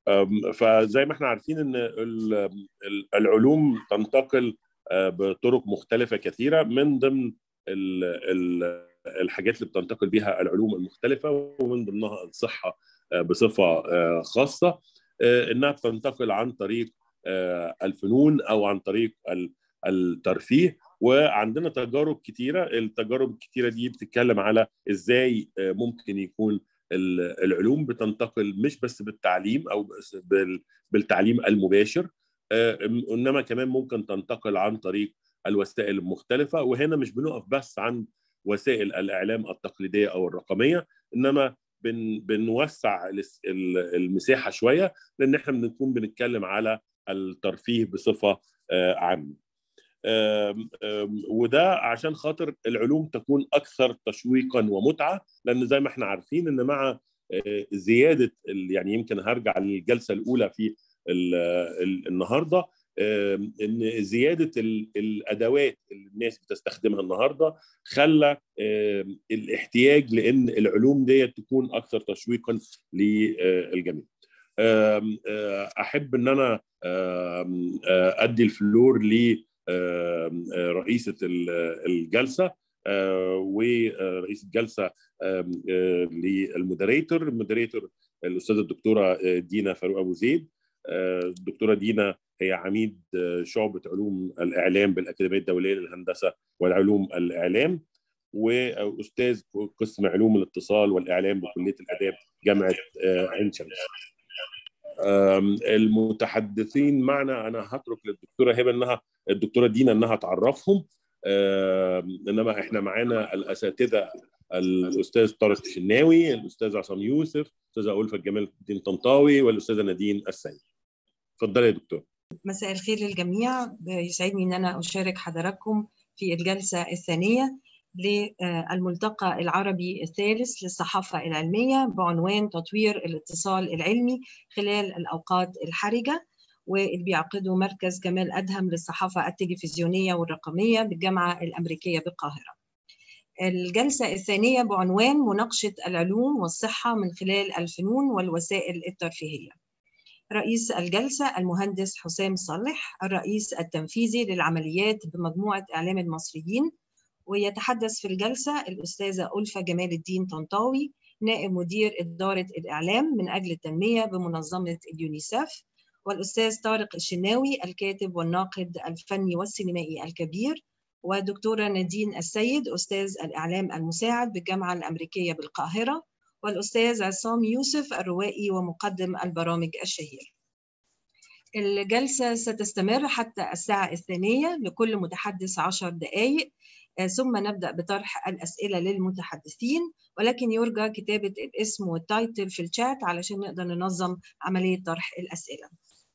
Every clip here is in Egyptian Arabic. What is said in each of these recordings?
فزي ما احنا عارفين ان العلوم تنتقل بطرق مختلفه كثيره من ضمن الحاجات اللي بتنتقل بها العلوم المختلفه ومن ضمنها الصحه بصفه خاصه انها بتنتقل عن طريق الفنون او عن طريق الترفيه وعندنا تجارب كتيره التجارب الكتيره دي بتتكلم على ازاي ممكن يكون العلوم بتنتقل مش بس بالتعليم او بس بالتعليم المباشر انما كمان ممكن تنتقل عن طريق الوسائل المختلفه وهنا مش بنقف بس عن وسائل الاعلام التقليديه او الرقميه انما بن بنوسع المساحه شويه لان احنا بنكون بنتكلم على الترفيه بصفه عامه وده عشان خاطر العلوم تكون اكثر تشويقا ومتعه لان زي ما احنا عارفين ان مع زياده يعني يمكن هرجع للجلسه الاولى في النهارده ان زياده الادوات اللي الناس بتستخدمها النهارده خلى الاحتياج لان العلوم دي تكون اكثر تشويقا للجميع احب ان انا ادي الفلور ل رئيسه الجلسه ورئيس الجلسه للمودريتور المودريتور الاستاذه الدكتوره دينا فاروق ابو زيد الدكتوره دينا هي عميد شعبه علوم الاعلام بالاكاديميه الدوليه للهندسه والعلوم الاعلام واستاذ قسم علوم الاتصال والاعلام بكليه الاداب جامعه عين شمس المتحدثين معنا انا هترك للدكتوره هبه انها الدكتوره دينا انها تعرفهم انما احنا معانا الاساتذه الاستاذ طارق الشناوي الاستاذ عصام يوسف الاستاذه ألفة جمال الدين طنطاوي والاستاذه نادين السيد اتفضلي يا دكتور مساء الخير للجميع يسعدني ان انا اشارك حضراتكم في الجلسه الثانيه للملتقى العربي الثالث للصحافة العلمية بعنوان تطوير الاتصال العلمي خلال الأوقات الحرجة واللي بيعقده مركز كمال أدهم للصحافة التلفزيونية والرقمية بالجامعة الأمريكية بالقاهرة الجلسة الثانية بعنوان مناقشة العلوم والصحة من خلال الفنون والوسائل الترفيهية رئيس الجلسة المهندس حسام صالح الرئيس التنفيذي للعمليات بمجموعة إعلام المصريين ويتحدث في الجلسة الأستاذة ألفة جمال الدين طنطاوي نائب مدير إدارة الإعلام من أجل التنمية بمنظمة اليونيسف والأستاذ طارق الشناوي الكاتب والناقد الفني والسينمائي الكبير ودكتورة نادين السيد أستاذ الإعلام المساعد بالجامعة الأمريكية بالقاهرة والأستاذ عصام يوسف الروائي ومقدم البرامج الشهير الجلسة ستستمر حتى الساعة الثانية لكل متحدث عشر دقائق ثم نبدأ بطرح الأسئلة للمتحدثين ولكن يرجى كتابة الاسم والتايتل في الشات علشان نقدر ننظم عملية طرح الأسئلة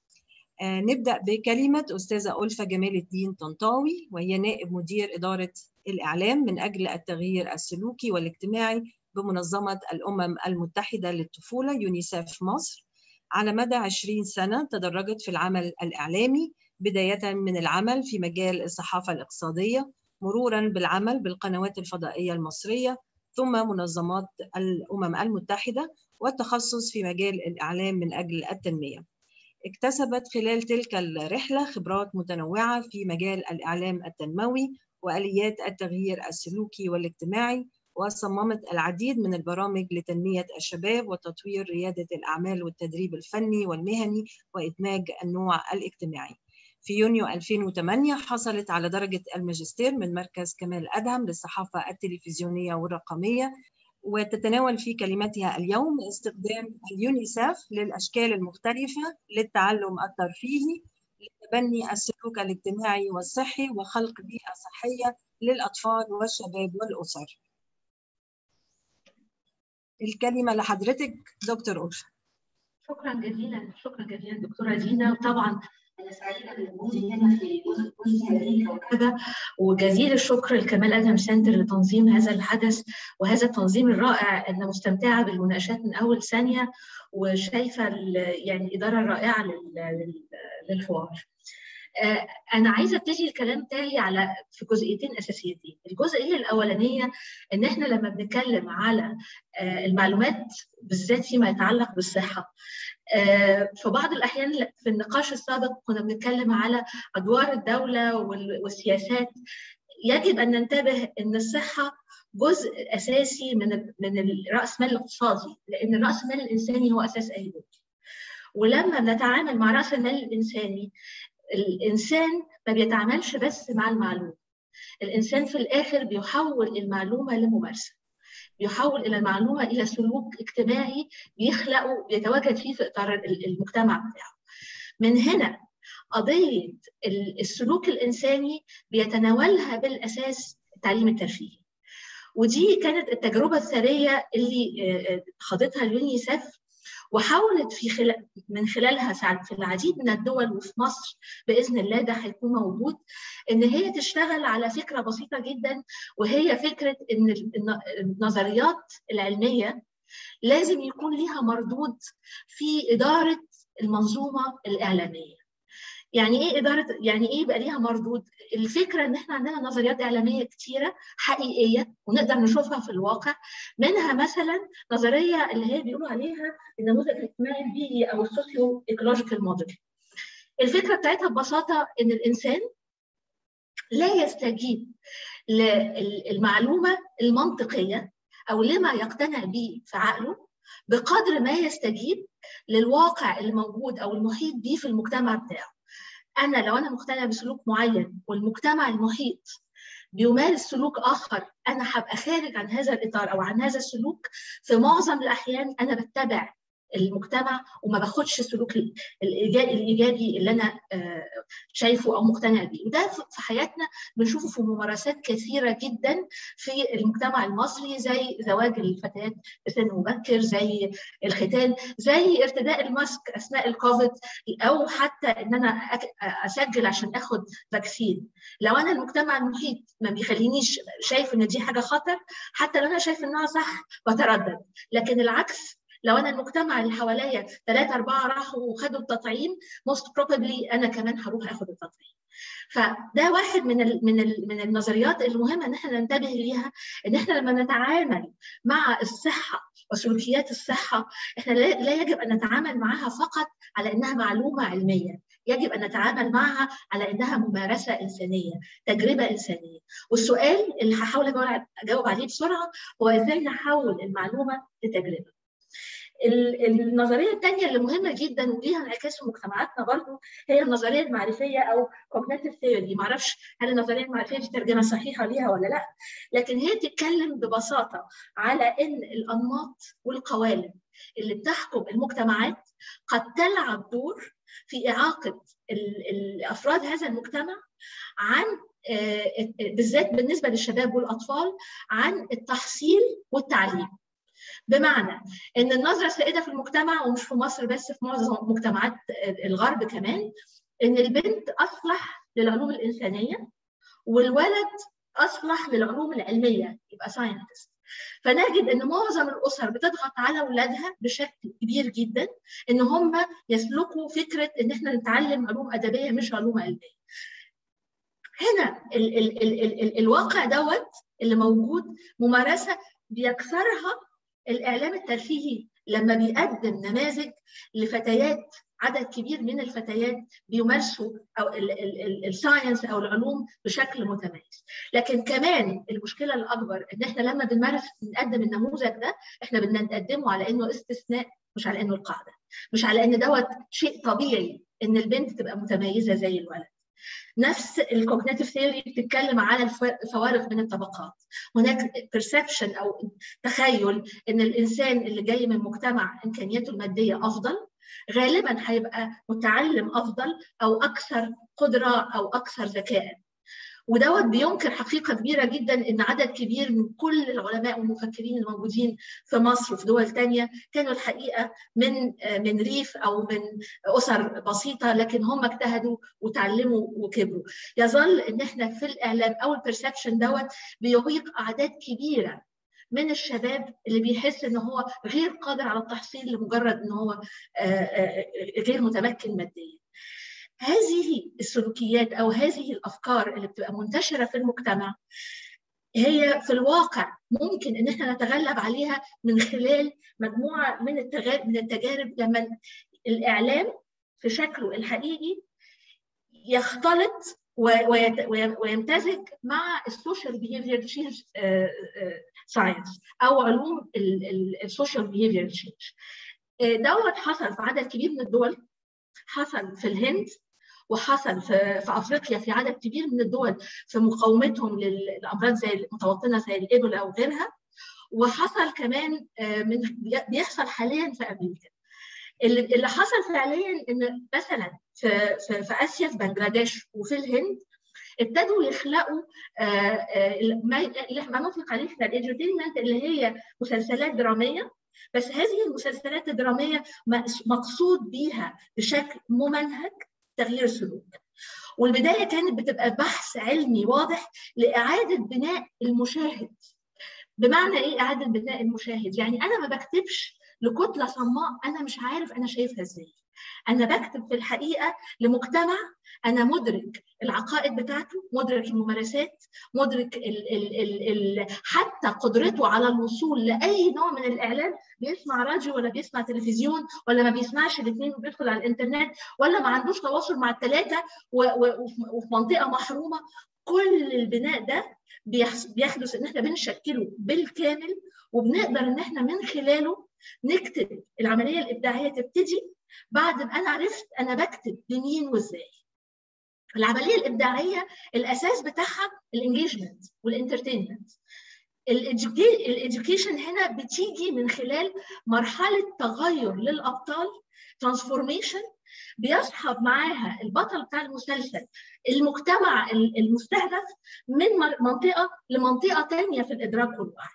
نبدأ بكلمة أستاذة ألفة جمال الدين طنطاوي وهي نائب مدير إدارة الإعلام من أجل التغيير السلوكي والاجتماعي بمنظمة الأمم المتحدة للطفولة يونيسف مصر على مدى 20 سنة تدرجت في العمل الإعلامي بداية من العمل في مجال الصحافة الاقتصادية مرورا بالعمل بالقنوات الفضائية المصرية ثم منظمات الأمم المتحدة والتخصص في مجال الإعلام من أجل التنمية اكتسبت خلال تلك الرحلة خبرات متنوعة في مجال الإعلام التنموي وآليات التغيير السلوكي والاجتماعي وصممت العديد من البرامج لتنمية الشباب وتطوير ريادة الأعمال والتدريب الفني والمهني وإدماج النوع الاجتماعي في يونيو 2008 حصلت على درجة الماجستير من مركز كمال أدهم للصحافة التلفزيونية والرقمية وتتناول في كلمتها اليوم استخدام اليونيسف للأشكال المختلفة للتعلم الترفيهي لتبني السلوك الاجتماعي والصحي وخلق بيئة صحية للأطفال والشباب والأسر الكلمة لحضرتك دكتور أوشا شكرا جزيلا شكرا جزيلا دكتورة دينا وطبعا أنا سعيدة بوجودي هنا في جزء هذه الكوكبة وجزيل الشكر لكمال أدهم سنتر لتنظيم هذا الحدث وهذا التنظيم الرائع أنا مستمتعة بالمناقشات من أول ثانية وشايفة يعني الإدارة الرائعة للحوار. أنا عايزة أبتدي الكلام بتاعي على في جزئيتين أساسيتين، الجزئية الأولانية إن إحنا لما بنتكلم على المعلومات بالذات فيما يتعلق بالصحة في بعض الاحيان في النقاش السابق كنا بنتكلم على ادوار الدوله والسياسات يجب ان ننتبه ان الصحه جزء اساسي من من راس مال الاقتصادي لان راس المال الانساني هو اساس اي دول ولما بنتعامل مع راس المال الانساني الانسان ما بيتعاملش بس مع المعلومه الانسان في الاخر بيحول المعلومه لممارسه بيحول الى المعلومه الى سلوك اجتماعي بيخلقه بيتواجد فيه في اطار المجتمع بتاعه من هنا قضيه السلوك الانساني بيتناولها بالاساس التعليم الترفيهي ودي كانت التجربه الثريه اللي خاضتها اليونيسف وحاولت في خلال من خلالها في العديد من الدول وفي مصر باذن الله ده هيكون موجود ان هي تشتغل على فكره بسيطه جدا وهي فكره ان النظريات العلميه لازم يكون ليها مردود في اداره المنظومه الاعلاميه. يعني ايه اداره يعني ايه يبقى ليها مردود؟ الفكره ان احنا عندنا نظريات اعلاميه كتيره حقيقيه ونقدر نشوفها في الواقع منها مثلا نظريه اللي هي بيقولوا عليها النموذج الاجتماعي البيئي او السوسيو ايكولوجيكال موديل. الفكره بتاعتها ببساطه ان الانسان لا يستجيب للمعلومه المنطقيه او لما يقتنع به في عقله بقدر ما يستجيب للواقع اللي موجود او المحيط به في المجتمع بتاعه. انا لو انا مقتنع بسلوك معين والمجتمع المحيط بيمارس سلوك اخر انا هبقى خارج عن هذا الاطار او عن هذا السلوك في معظم الاحيان انا بتبع المجتمع وما باخدش السلوك الايجابي اللي انا شايفه او مقتنع بيه وده في حياتنا بنشوفه في ممارسات كثيره جدا في المجتمع المصري زي زواج الفتيات في سن مبكر زي الختان زي ارتداء الماسك اثناء الكوفيد او حتى ان انا اسجل عشان اخد فاكسين لو انا المجتمع المحيط ما بيخلينيش شايف ان دي حاجه خطر حتى لو انا شايف انها صح بتردد لكن العكس لو انا المجتمع اللي حواليا ثلاثة أربعة راحوا وخدوا التطعيم most probably أنا كمان هروح آخد التطعيم. فده واحد من ال من ال من النظريات المهمة إن احنا ننتبه ليها إن احنا لما نتعامل مع الصحة وسلوكيات الصحة احنا لا يجب أن نتعامل معها فقط على إنها معلومة علمية يجب ان نتعامل معها على انها ممارسه انسانيه، تجربه انسانيه، والسؤال اللي هحاول اجاوب عليه بسرعه هو ازاي نحول المعلومه لتجربه. النظريه الثانيه اللي مهمه جدا وليها انعكاس في مجتمعاتنا برضو هي النظريه المعرفيه او cognitive theory ما اعرفش هل النظريه المعرفيه دي ترجمه صحيحه ليها ولا لا لكن هي بتتكلم ببساطه على ان الانماط والقوالب اللي بتحكم المجتمعات قد تلعب دور في اعاقه الافراد هذا المجتمع عن بالذات بالنسبه للشباب والاطفال عن التحصيل والتعليم بمعنى ان النظره السائده في المجتمع ومش في مصر بس في معظم مجتمعات الغرب كمان ان البنت اصلح للعلوم الانسانيه والولد اصلح للعلوم العلميه يبقى ساينتست فنجد ان معظم الاسر بتضغط على اولادها بشكل كبير جدا ان هم يسلكوا فكره ان احنا نتعلم علوم ادبيه مش علوم علميه هنا ال ال ال ال ال الواقع دوت اللي موجود ممارسه بيكسرها الاعلام الترفيهي لما بيقدم نماذج لفتيات عدد كبير من الفتيات بيمارسوا او الساينس او العلوم بشكل متميز لكن كمان المشكله الاكبر ان احنا لما بنمارس بنقدم النموذج ده احنا بنقدمه على انه استثناء مش على انه القاعده مش على ان دوت شيء طبيعي ان البنت تبقى متميزه زي الولد نفس الكوجنيتيف ثيوري بتتكلم على الفوارق من الطبقات هناك بيرسبشن او تخيل ان الانسان اللي جاي من مجتمع امكانياته الماديه افضل غالبا هيبقى متعلم افضل او اكثر قدره او اكثر ذكاء ودوت بينكر حقيقه كبيره جدا ان عدد كبير من كل العلماء والمفكرين الموجودين في مصر وفي دول ثانيه كانوا الحقيقه من من ريف او من اسر بسيطه لكن هم اجتهدوا وتعلموا وكبروا يظل ان احنا في الاعلام او البرسبشن دوت بيعيق اعداد كبيره من الشباب اللي بيحس ان هو غير قادر على التحصيل لمجرد ان هو غير متمكن ماديا هذه السلوكيات او هذه الافكار اللي بتبقى منتشره في المجتمع هي في الواقع ممكن ان احنا نتغلب عليها من خلال مجموعه من التجارب من التجارب لما الاعلام في شكله الحقيقي يختلط ويمتزج مع السوشيال بيهيفير تشينج ساينس او علوم السوشيال بيهيفير تشينج دوت حصل في عدد كبير من الدول حصل في الهند وحصل في, في افريقيا في عدد كبير من الدول في مقاومتهم للامراض زي المتوطنه زي الايبولا او غيرها وحصل كمان من بيحصل حاليا في امريكا اللي حصل فعليا ان مثلا في, في, في اسيا في بنجلاديش وفي الهند ابتدوا يخلقوا ما نطلق عليه احنا الانترتينمنت اللي هي مسلسلات دراميه بس هذه المسلسلات الدراميه مقصود بيها بشكل ممنهج تغيير السلوك والبدايه كانت بتبقى بحث علمي واضح لاعاده بناء المشاهد بمعنى ايه اعاده بناء المشاهد يعني انا ما بكتبش لكتله صماء انا مش عارف انا شايفها ازاي انا بكتب في الحقيقه لمجتمع انا مدرك العقائد بتاعته مدرك الممارسات مدرك ال ال ال ال حتى قدرته على الوصول لاي نوع من الاعلام بيسمع راديو ولا بيسمع تلفزيون ولا ما بيسمعش الاثنين وبيدخل على الانترنت ولا ما عندوش تواصل مع الثلاثه وفي منطقه محرومه كل البناء ده بيحدث ان احنا بنشكله بالكامل وبنقدر ان احنا من خلاله نكتب العمليه الابداعيه تبتدي بعد ما انا عرفت انا بكتب لمين وازاي العمليه الابداعيه الاساس بتاعها الانجيجمنت والانترتينمنت الاديوكيشن هنا بتيجي من خلال مرحله تغير للابطال ترانسفورميشن بيصحب معاها البطل بتاع المسلسل المجتمع المستهدف من منطقه لمنطقه ثانيه في الادراك والوعي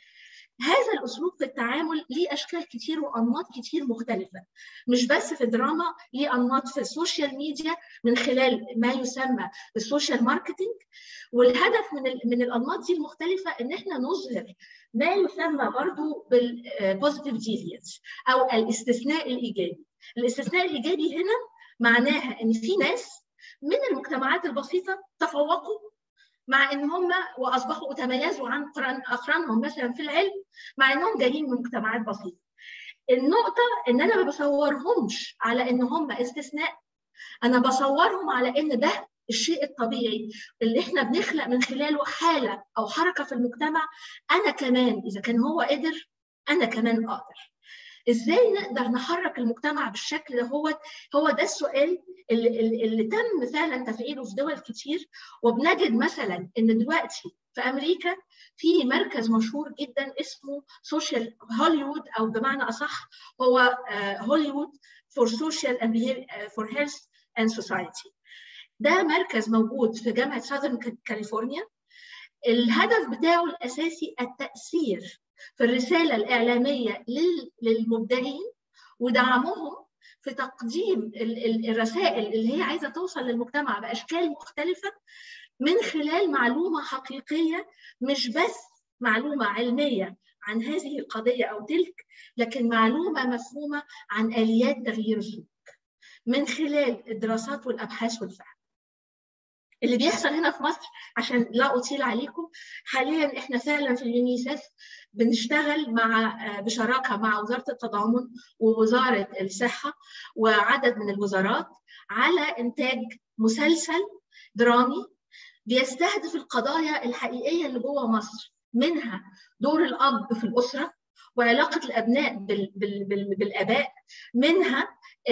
هذا الاسلوب في التعامل ليه اشكال كتير وانماط كتير مختلفه مش بس في الدراما ليه انماط في السوشيال ميديا من خلال ما يسمى السوشيال ماركتنج والهدف من من الانماط دي المختلفه ان احنا نظهر ما يسمى برضو بالبوزيتيف ديفيانس او الاستثناء الايجابي الاستثناء الايجابي هنا معناها ان في ناس من المجتمعات البسيطه تفوقوا مع ان هم واصبحوا تميزوا عن اقرانهم مثلا في العلم مع انهم جايين من مجتمعات بسيطه. النقطه ان انا ما بصورهمش على ان هم استثناء انا بصورهم على ان ده الشيء الطبيعي اللي احنا بنخلق من خلاله حاله او حركه في المجتمع انا كمان اذا كان هو قدر انا كمان اقدر. ازاي نقدر نحرك المجتمع بالشكل ده هو هو ده السؤال اللي, اللي تم فعلا تفعيله في دول كتير وبنجد مثلا ان دلوقتي في امريكا في مركز مشهور جدا اسمه سوشيال هوليوود او بمعنى اصح هو هوليوود فور سوشيال اند فور هيلث اند سوسايتي ده مركز موجود في جامعه ساذرن كاليفورنيا الهدف بتاعه الاساسي التاثير في الرسالة الإعلامية للمبدعين ودعمهم في تقديم الرسائل اللي هي عايزة توصل للمجتمع بأشكال مختلفة من خلال معلومة حقيقية مش بس معلومة علمية عن هذه القضية أو تلك لكن معلومة مفهومة عن آليات تغيير السلوك من خلال الدراسات والأبحاث والفهم اللي بيحصل هنا في مصر عشان لا اطيل عليكم حاليا احنا فعلا في اليونيسف بنشتغل مع بشراكه مع وزاره التضامن ووزاره الصحه وعدد من الوزارات على انتاج مسلسل درامي بيستهدف القضايا الحقيقيه اللي جوه مصر منها دور الاب في الاسره وعلاقه الابناء بال بال بال بالاباء منها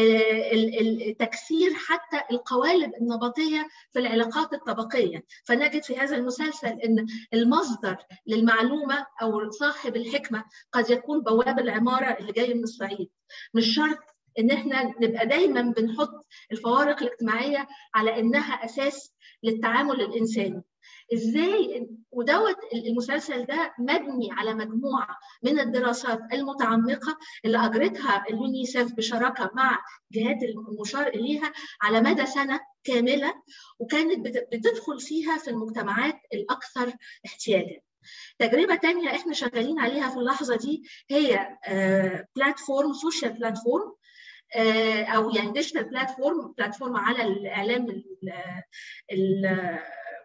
تكسير حتى القوالب النمطيه في العلاقات الطبقيه فنجد في هذا المسلسل ان المصدر للمعلومه او صاحب الحكمه قد يكون بواب العماره اللي جاي من الصعيد مش شرط ان احنا نبقى دايما بنحط الفوارق الاجتماعيه على انها اساس للتعامل الانساني ازاي ودوت المسلسل ده مبني على مجموعه من الدراسات المتعمقه اللي اجرتها اليونيسف بشراكه مع جهات المشار اليها على مدى سنه كامله وكانت بتدخل فيها في المجتمعات الاكثر احتياجا. تجربه ثانيه احنا شغالين عليها في اللحظه دي هي بلاتفورم سوشيال بلاتفورم او يعني ديجيتال بلاتفورم بلاتفورم على الاعلام ال ال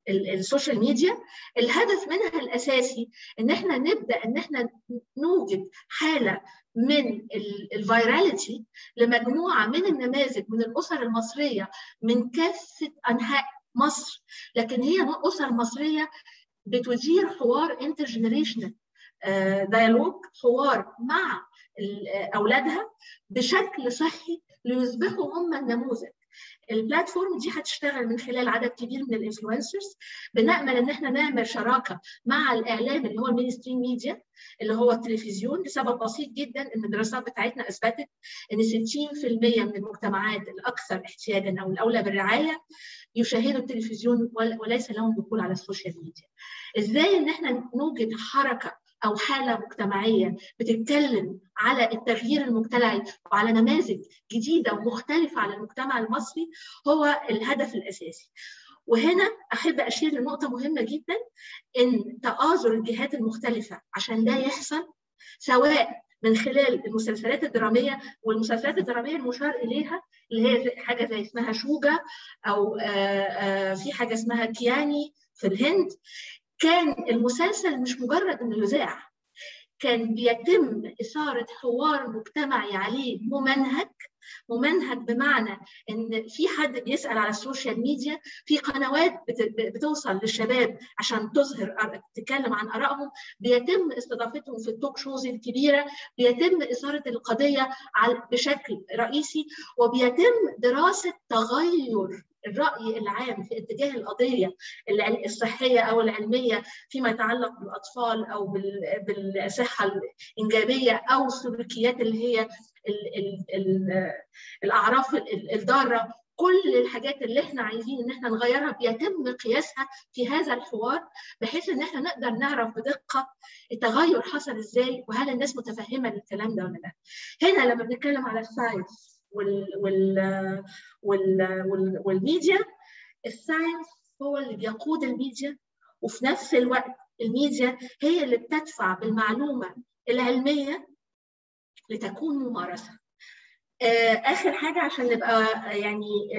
السوشيال ميديا الهدف منها الاساسي ان احنا نبدا ان احنا نوجد حاله من الفيراليتي لمجموعه من النماذج من الاسر المصريه من كافه انحاء مصر لكن هي اسر مصريه بتدير حوار انترجنريشنال ديالوج حوار مع اولادها بشكل صحي ليصبحوا هم النموذج البلاتفورم دي هتشتغل من خلال عدد كبير من الانفلونسرز بنامل ان احنا نعمل شراكه مع الاعلام اللي هو المينستريم ميديا اللي هو التلفزيون لسبب بسيط جدا ان الدراسات بتاعتنا اثبتت ان 60% من المجتمعات الاكثر احتياجا او الاولى بالرعايه يشاهدوا التلفزيون وليس لهم دخول على السوشيال ميديا. ازاي ان احنا نوجد حركه او حاله مجتمعيه بتتكلم على التغيير المجتمعي وعلى نماذج جديده ومختلفه على المجتمع المصري هو الهدف الاساسي. وهنا احب اشير لنقطه مهمه جدا ان تآزر الجهات المختلفه عشان ده يحصل سواء من خلال المسلسلات الدراميه والمسلسلات الدراميه المشار اليها اللي هي حاجه زي اسمها شوجا او آآ آآ في حاجه اسمها كياني في الهند كان المسلسل مش مجرد انه يذاع كان بيتم اثاره حوار مجتمعي عليه ممنهج ممنهج بمعنى ان في حد بيسال على السوشيال ميديا في قنوات بتوصل للشباب عشان تظهر تتكلم عن ارائهم بيتم استضافتهم في التوك شوز الكبيره بيتم اثاره القضيه بشكل رئيسي وبيتم دراسه تغير الرأي العام في اتجاه القضية الصحية أو العلمية فيما يتعلق بالأطفال أو بالصحة الإنجابية أو السلوكيات اللي هي ال ال ال الأعراف الضارة كل الحاجات اللي احنا عايزين ان احنا نغيرها بيتم قياسها في هذا الحوار بحيث ان احنا نقدر نعرف بدقه التغير حصل ازاي وهل الناس متفهمه للكلام ده ولا لا. هنا لما بنتكلم على الساينس وال وال وال وال والميديا الساينس هو اللي بيقود الميديا وفي نفس الوقت الميديا هي اللي بتدفع بالمعلومه العلميه لتكون ممارسه. اخر حاجه عشان نبقى يعني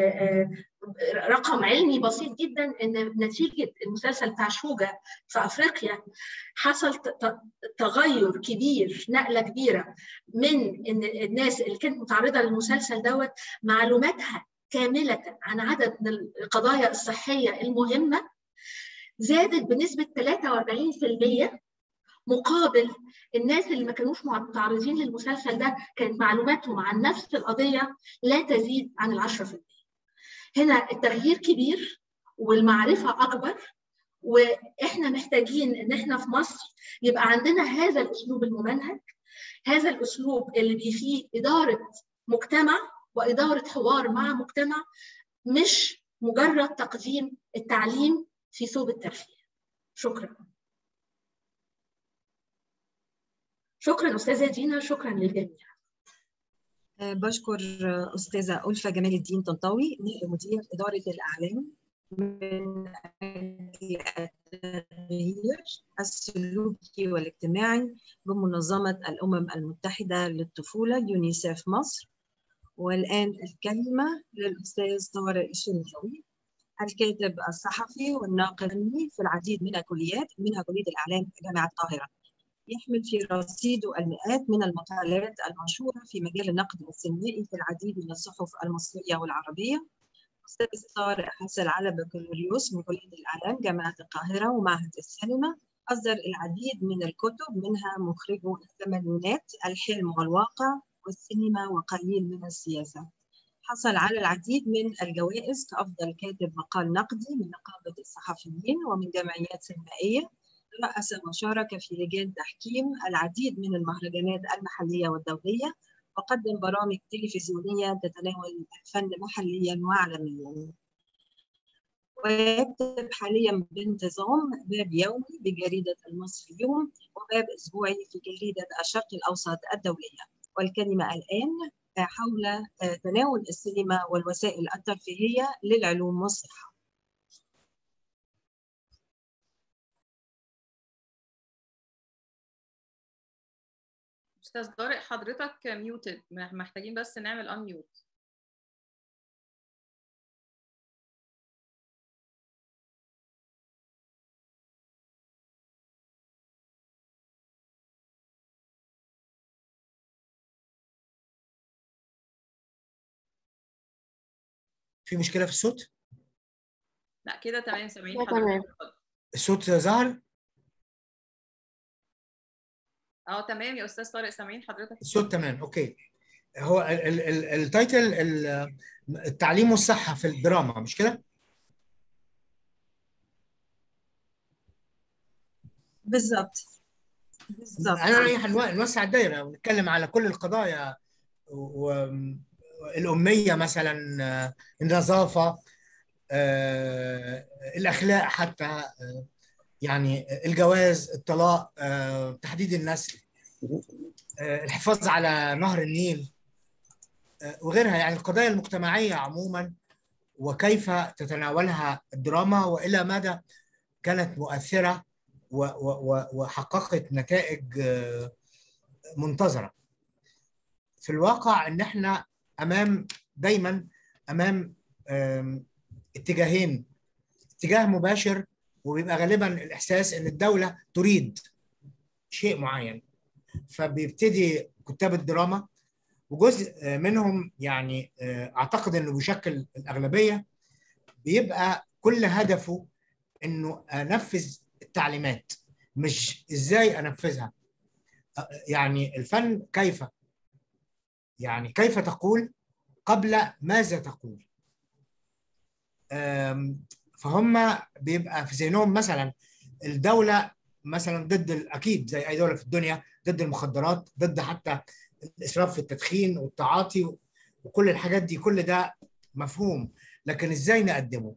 رقم علمي بسيط جدا ان نتيجه المسلسل بتاع شوجا في افريقيا حصل تغير كبير نقله كبيره من ان الناس اللي كانت متعرضه للمسلسل دوت معلوماتها كامله عن عدد من القضايا الصحيه المهمه زادت بنسبه 43% مقابل الناس اللي ما كانوش متعرضين للمسلسل ده كانت معلوماتهم عن نفس القضيه لا تزيد عن ال 10%. هنا التغيير كبير والمعرفه اكبر واحنا محتاجين ان احنا في مصر يبقى عندنا هذا الاسلوب الممنهج هذا الاسلوب اللي فيه اداره مجتمع واداره حوار مع مجتمع مش مجرد تقديم التعليم في ثوب الترفيه. شكرا. شكرا استاذه دينا شكرا للجميع بشكر استاذه الفه جمال الدين طنطاوي مدير اداره الاعلام من التغيير السلوكي والاجتماعي بمنظمه الامم المتحده للطفوله يونيسيف مصر والان الكلمه للاستاذ طارق الشنقاوي الكاتب الصحفي والناقد في العديد من الكليات منها كليه الاعلام في جامعه القاهره يحمل في رصيده المئات من المقالات المنشورة في مجال النقد السينمائي في العديد من الصحف المصرية والعربية أستاذ طارق حصل على بكالوريوس من كلية الإعلام جامعة القاهرة ومعهد السينما أصدر العديد من الكتب منها مخرجو الثمانينات الحلم والواقع والسينما وقليل من السياسة حصل على العديد من الجوائز كأفضل كاتب مقال نقدي من نقابة الصحفيين ومن جمعيات سينمائية رأس وشارك في لجان تحكيم العديد من المهرجانات المحلية والدولية وقدم برامج تلفزيونية تتناول الفن محليا وعالميا ويكتب حاليا بانتظام باب يومي بجريدة المصري اليوم وباب أسبوعي في جريدة الشرق الأوسط الدولية والكلمة الآن حول تناول السينما والوسائل الترفيهية للعلوم والصحة استاذ طارق حضرتك ميوتد محتاجين بس نعمل انميوت في مشكله في الصوت لا كده تمام سامعين لا، تمام. حضرتك الصوت ظهر اه تمام يا استاذ طارق سامعين حضرتك الصوت تمام اوكي هو ال- ال- ال- التايتل ال- التعليم والصحه في الدراما مش كده بالظبط بالظبط انا رايح نو- نوسع الدايره ونتكلم على كل القضايا والاميه مثلا آه، النظافه آه، الاخلاق حتى آه، يعني الجواز الطلاق آه، تحديد النسل آه، الحفاظ على نهر النيل آه، وغيرها يعني القضايا المجتمعيه عموما وكيف تتناولها الدراما والى مدى كانت مؤثره و- و- و- وحققت نتائج آه، منتظره. في الواقع ان احنا امام دايما امام آم، اتجاهين اتجاه مباشر وبيبقى غالبا الاحساس ان الدوله تريد شيء معين فبيبتدي كتاب الدراما وجزء آه، منهم يعني آه، اعتقد انه بيشكل الاغلبيه بيبقى كل هدفه انه انفذ التعليمات مش ازاي انفذها آه، يعني الفن كيف يعني كيف تقول قبل ماذا تقول آم، فهم بيبقى في ذهنهم مثلا الدولة مثلا ضد ال- أكيد زي أي دولة في الدنيا ضد المخدرات ضد حتى الإسراف في التدخين والتعاطي و- وكل الحاجات دي كل ده مفهوم لكن إزاي نقدمه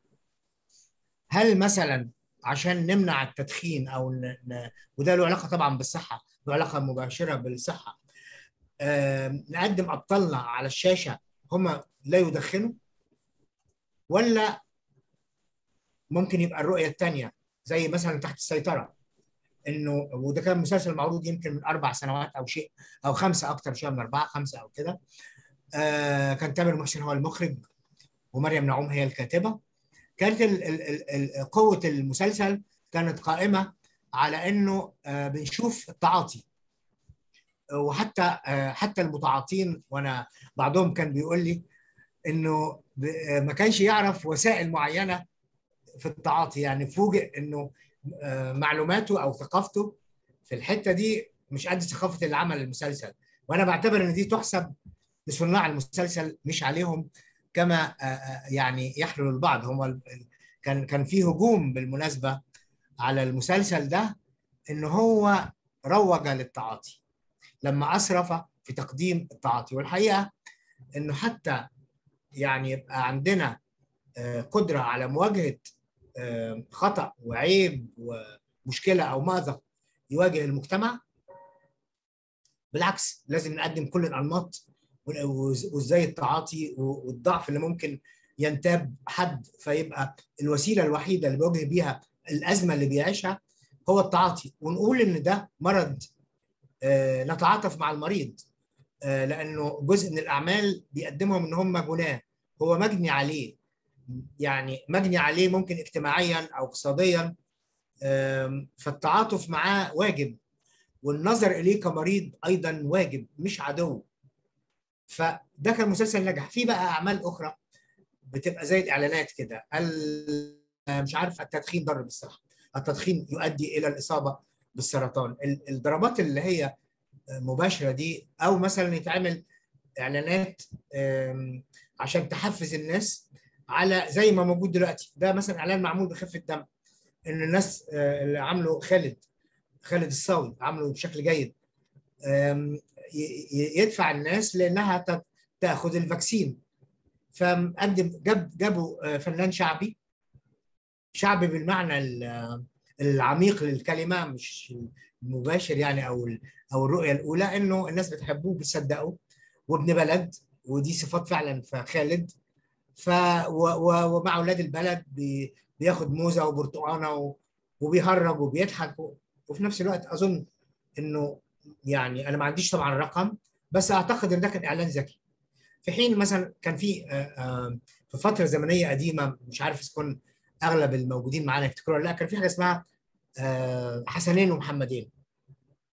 هل مثلا عشان نمنع التدخين أو ن... ن... وده له علاقة طبعا بالصحة له علاقة مباشرة بالصحة آم، نقدم ابطالنا على الشاشه هم لا يدخنوا ولا ممكن يبقى الرؤيه الثانيه زي مثلا تحت السيطره انه وده كان مسلسل معروض يمكن من اربع سنوات او شيء او خمسه اكثر شويه من اربعه خمسه او كده آه كان تامر محسن هو المخرج ومريم نعوم هي الكاتبه كانت ال ال ال ال قوه المسلسل كانت قائمه على انه آه بنشوف التعاطي وحتى آه، حتى المتعاطين وانا بعضهم كان بيقول لي انه ب- آه، ما كانش يعرف وسائل معينه في التعاطي يعني فوجئ انه آه، معلوماته او ثقافته في الحته دي مش قد ثقافه اللي عمل المسلسل وانا بعتبر ان دي تحسب لصناع المسلسل مش عليهم كما آه، آه، يعني يحلو البعض هم ال- ال- كان كان في هجوم بالمناسبه على المسلسل ده ان هو روج للتعاطي لما اسرف في تقديم التعاطي والحقيقه انه حتى يعني يبقى عندنا آه، قدره على مواجهه آه، خطا وعيب ومشكله او مأزق يواجه المجتمع بالعكس لازم نقدم كل الانماط وإز- وازاي التعاطي والضعف اللي ممكن ينتاب حد فيبقى الوسيله الوحيده اللي بيواجه بيها الازمه اللي بيعيشها هو التعاطي ونقول ان ده مرض آه، نتعاطف مع المريض آه، لانه جزء من الاعمال بيقدمهم ان هم جناه هو مجني عليه يعني مجني عليه ممكن اجتماعيا او اقتصاديا آم، فالتعاطف معاه واجب والنظر اليه كمريض ايضا واجب مش عدو فده كان مسلسل نجح في بقى اعمال اخرى بتبقى زي الاعلانات كده ال- مش عارف التدخين ضر بالصحه التدخين يؤدي الى الاصابه بالسرطان ال- الضربات اللي هي مباشره دي او مثلا يتعمل اعلانات آم، عشان تحفز الناس على زي ما موجود دلوقتي ده مثلا اعلان معمول بخفه دم ان الناس آه، اللي عامله خالد خالد الصاوي عامله بشكل جيد آم، ي- ي- يدفع الناس لانها ت- تاخذ الفاكسين فمقدم جاب جابوا آه، فنان شعبي شعبي بالمعنى ال- العميق للكلمه مش المباشر يعني او ال- او الرؤيه الاولى انه الناس بتحبوه بتصدقوا وابن بلد ودي صفات فعلا في خالد ف و- و- ومع اولاد البلد بي- بياخد موزه وبرتقانه و- وبيهرج وبيضحك و- وفي نفس الوقت اظن انه يعني انا ما عنديش طبعا الرقم بس اعتقد ان ده كان اعلان ذكي في حين مثلا كان في آه، آه، في فتره زمنيه قديمه مش عارف اذا كن اغلب الموجودين معانا يفتكروا ولا لا كان في حاجه اسمها آه، حسنين ومحمدين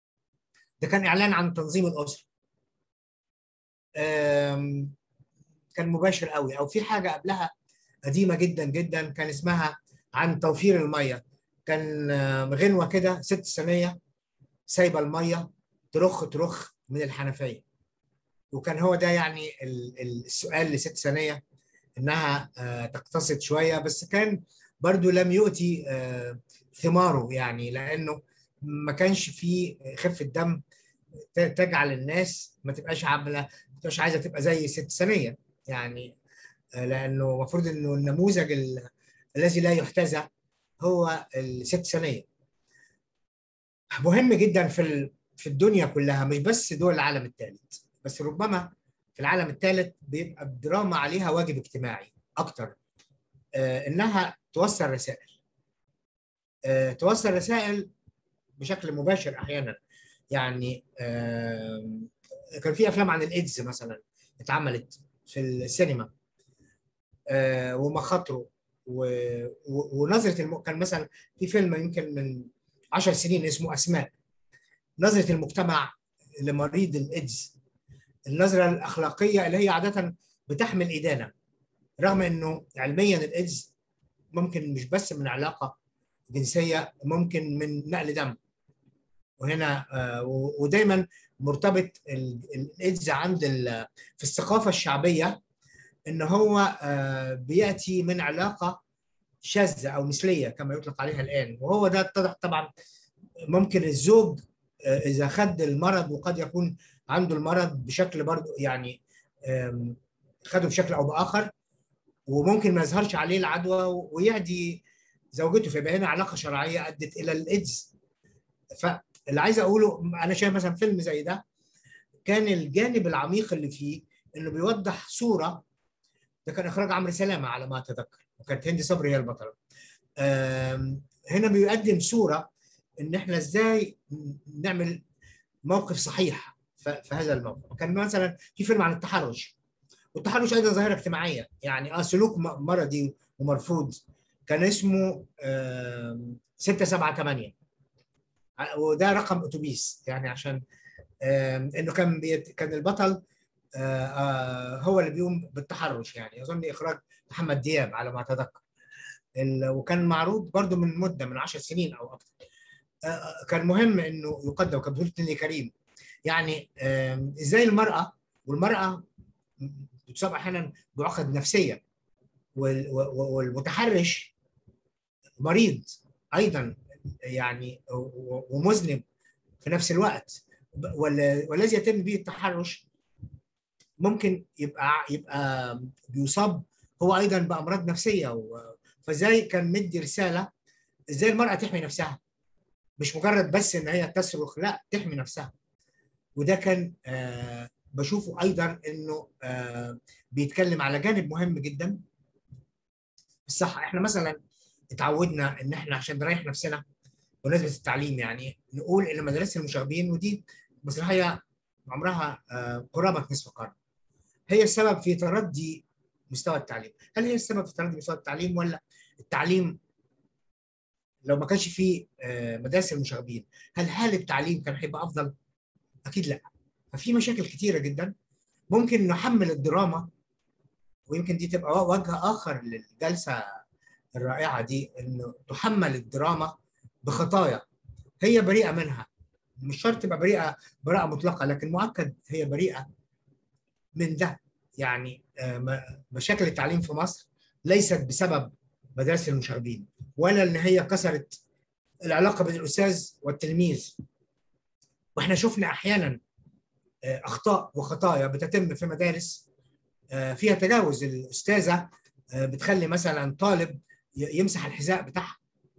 ده كان اعلان عن تنظيم الاسره آم، كان مباشر قوي او في حاجه قبلها قديمه جدا جدا كان اسمها عن توفير الميه كان غنوه كده ست ثانيه سايبه الميه ترخ ترخ من الحنفيه وكان هو ده يعني السؤال لست ثانيه انها تقتصد شويه بس كان برضو لم يؤتي ثماره يعني لانه ما كانش في خفه دم تجعل الناس ما تبقاش عامله ما تبقاش عايزه تبقى زي ست ثانيه يعني لانه المفروض انه النموذج الذي لا يحتذى هو الست ثانيه مهم جدا في في الدنيا كلها مش بس دول العالم الثالث بس ربما في العالم الثالث بيبقى الدراما عليها واجب اجتماعي اكتر آه انها توصل رسائل آه توصل رسائل بشكل مباشر احيانا يعني آه كان في افلام عن الايدز مثلا اتعملت في السينما ومخاطره ونظره الم... كان مثلا في فيلم يمكن من 10 سنين اسمه اسماء نظره المجتمع لمريض الايدز النظره الاخلاقيه اللي هي عاده بتحمل ادانه رغم انه علميا الايدز ممكن مش بس من علاقه جنسيه ممكن من نقل دم وهنا ودايما مرتبط الايدز عند في الثقافه الشعبيه ان هو بياتي من علاقه شاذه او مثليه كما يطلق عليها الان وهو ده اتضح طبعا ممكن الزوج اذا خد المرض وقد يكون عنده المرض بشكل برضه يعني خده بشكل او باخر وممكن ما يظهرش عليه العدوى ويعدي زوجته فيبقى هنا علاقه شرعيه ادت الى الايدز فاللي عايز اقوله انا شايف مثلا فيلم زي ده كان الجانب العميق اللي فيه انه بيوضح صوره ده كان اخراج عمرو سلامه على ما اتذكر وكانت هند صبري هي البطله هنا بيقدم صوره ان احنا ازاي نعمل موقف صحيح في هذا الموقف كان مثلا في فيلم عن التحرش والتحرش ايضا ظاهره اجتماعيه يعني اه سلوك مرضي ومرفوض كان اسمه 678 وده رقم اتوبيس يعني عشان انه كان بيت كان البطل آه آه هو اللي بيقوم بالتحرش يعني اظن اخراج محمد دياب على ما اتذكر وكان معروض برضه من مده من 10 سنين او اكثر آه كان مهم انه يقدم كان بطوله نيلي كريم يعني ازاي المراه والمراه بتصاب احيانا بعقد نفسيه والمتحرش مريض ايضا يعني ومذنب في نفس الوقت والذي يتم به التحرش ممكن يبقى يبقى بيصاب هو ايضا بامراض نفسيه فازاي كان مدي رساله ازاي المراه تحمي نفسها مش مجرد بس ان هي تصرخ لا تحمي نفسها وده كان آه بشوفه ايضا انه آه بيتكلم على جانب مهم جدا الصحه احنا مثلا اتعودنا ان احنا عشان نريح نفسنا بمناسبه التعليم يعني نقول ان مدارس المشاغبين ودي مسرحيه عمرها آه قرابه نصف قرن هي السبب في تردي مستوى التعليم هل هي السبب في تردي مستوى التعليم ولا التعليم لو ما كانش في مدارس المشاغبين هل حال التعليم كان هيبقى افضل اكيد لا ففي مشاكل كتيره جدا ممكن نحمل الدراما ويمكن دي تبقى وجه اخر للجلسه الرائعه دي انه تحمل الدراما بخطايا هي بريئه منها مش شرط تبقى بريئه براءه مطلقه لكن مؤكد هي بريئه من ده يعني مشاكل التعليم في مصر ليست بسبب مدارس المشاغبين ولا ان هي كسرت العلاقه بين الاستاذ والتلميذ واحنا شفنا احيانا اخطاء وخطايا بتتم في مدارس فيها تجاوز الاستاذه بتخلي مثلا طالب يمسح الحذاء بتاعها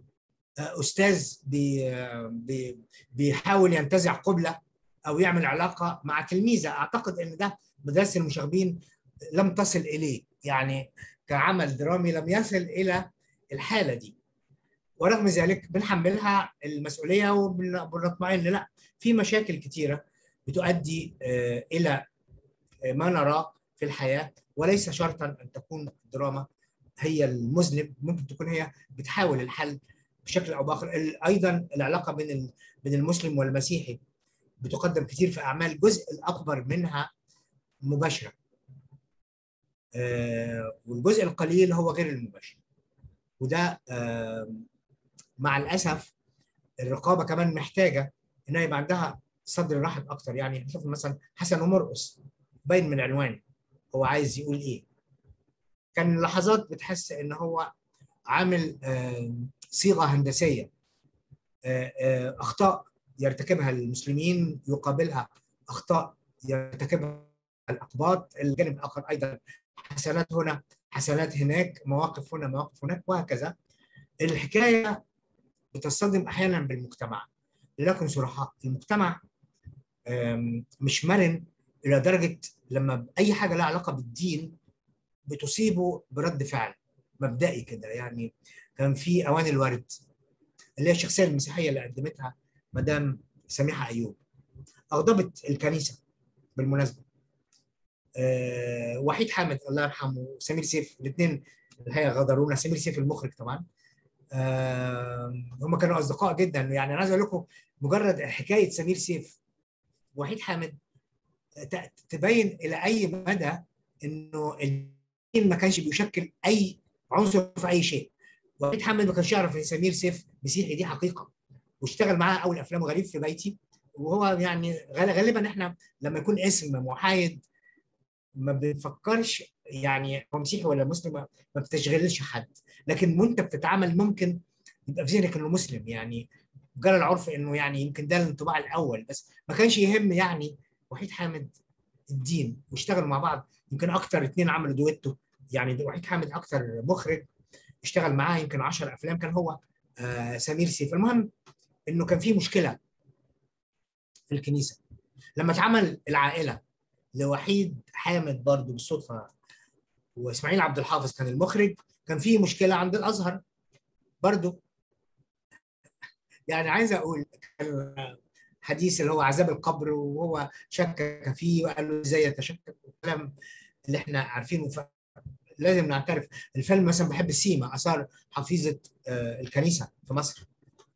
استاذ بي بي بيحاول ينتزع قبله او يعمل علاقه مع تلميذه اعتقد ان ده مدارس المشاغبين لم تصل اليه يعني كعمل درامي لم يصل الى الحاله دي ورغم ذلك بنحملها المسؤوليه وبنطمئن لا في مشاكل كثيره بتؤدي الى ما نراه في الحياه وليس شرطا ان تكون الدراما هي المذنب ممكن تكون هي بتحاول الحل بشكل او باخر ايضا العلاقه بين بين المسلم والمسيحي بتقدم كثير في اعمال جزء الاكبر منها مباشره والجزء القليل هو غير المباشر وده مع الاسف الرقابه كمان محتاجه انها يبقى عندها صدر رحب اكتر يعني شوف مثلا حسن ومرقص باين من العنوان هو عايز يقول ايه كان لحظات بتحس ان هو عامل صيغه هندسيه اخطاء يرتكبها المسلمين يقابلها اخطاء يرتكبها الاقباط الجانب الاخر ايضا حسنات هنا حسنات هناك مواقف هنا مواقف هناك وهكذا الحكايه بتصطدم احيانا بالمجتمع لنكن صرحاء المجتمع مش مرن الى درجه لما اي حاجه لها علاقه بالدين بتصيبه برد فعل مبدئي كده يعني كان في اواني الورد اللي هي الشخصيه المسيحيه اللي قدمتها مدام سميحه ايوب اغضبت الكنيسه بالمناسبه أه وحيد حامد الله يرحمه وسمير سيف الاثنين الحقيقه غدرونا سمير سيف المخرج طبعا أه هم كانوا اصدقاء جدا يعني انا عايز اقول لكم مجرد حكايه سمير سيف وحيد حامد تبين الى اي مدى انه الدين ما كانش بيشكل اي عنصر في اي شيء وحيد حامد ما كانش يعرف ان سمير سيف مسيحي دي حقيقه واشتغل معاه اول افلامه غريب في بيتي وهو يعني غالبا احنا لما يكون اسم محايد ما بنفكرش يعني هو مسيحي ولا مسلم ما بتشغلش حد لكن وانت بتتعامل ممكن يبقى في ذهنك انه مسلم يعني جرى العرف انه يعني يمكن ده الانطباع الاول بس ما كانش يهم يعني وحيد حامد الدين واشتغلوا مع بعض يمكن اكتر اثنين عملوا دويتو يعني وحيد حامد اكتر مخرج اشتغل معاه يمكن 10 افلام كان هو آه سمير سيف المهم انه كان في مشكله في الكنيسه لما اتعمل العائله لوحيد حامد برضه بالصدفه واسماعيل عبد الحافظ كان المخرج كان في مشكله عند الازهر برضه يعني عايز اقول حديث اللي هو عذاب القبر وهو شكك فيه وقال له ازاي يتشكك والكلام اللي احنا عارفينه ف... لازم نعترف الفيلم مثلا بحب السيما اثار حفيظه الكنيسه في مصر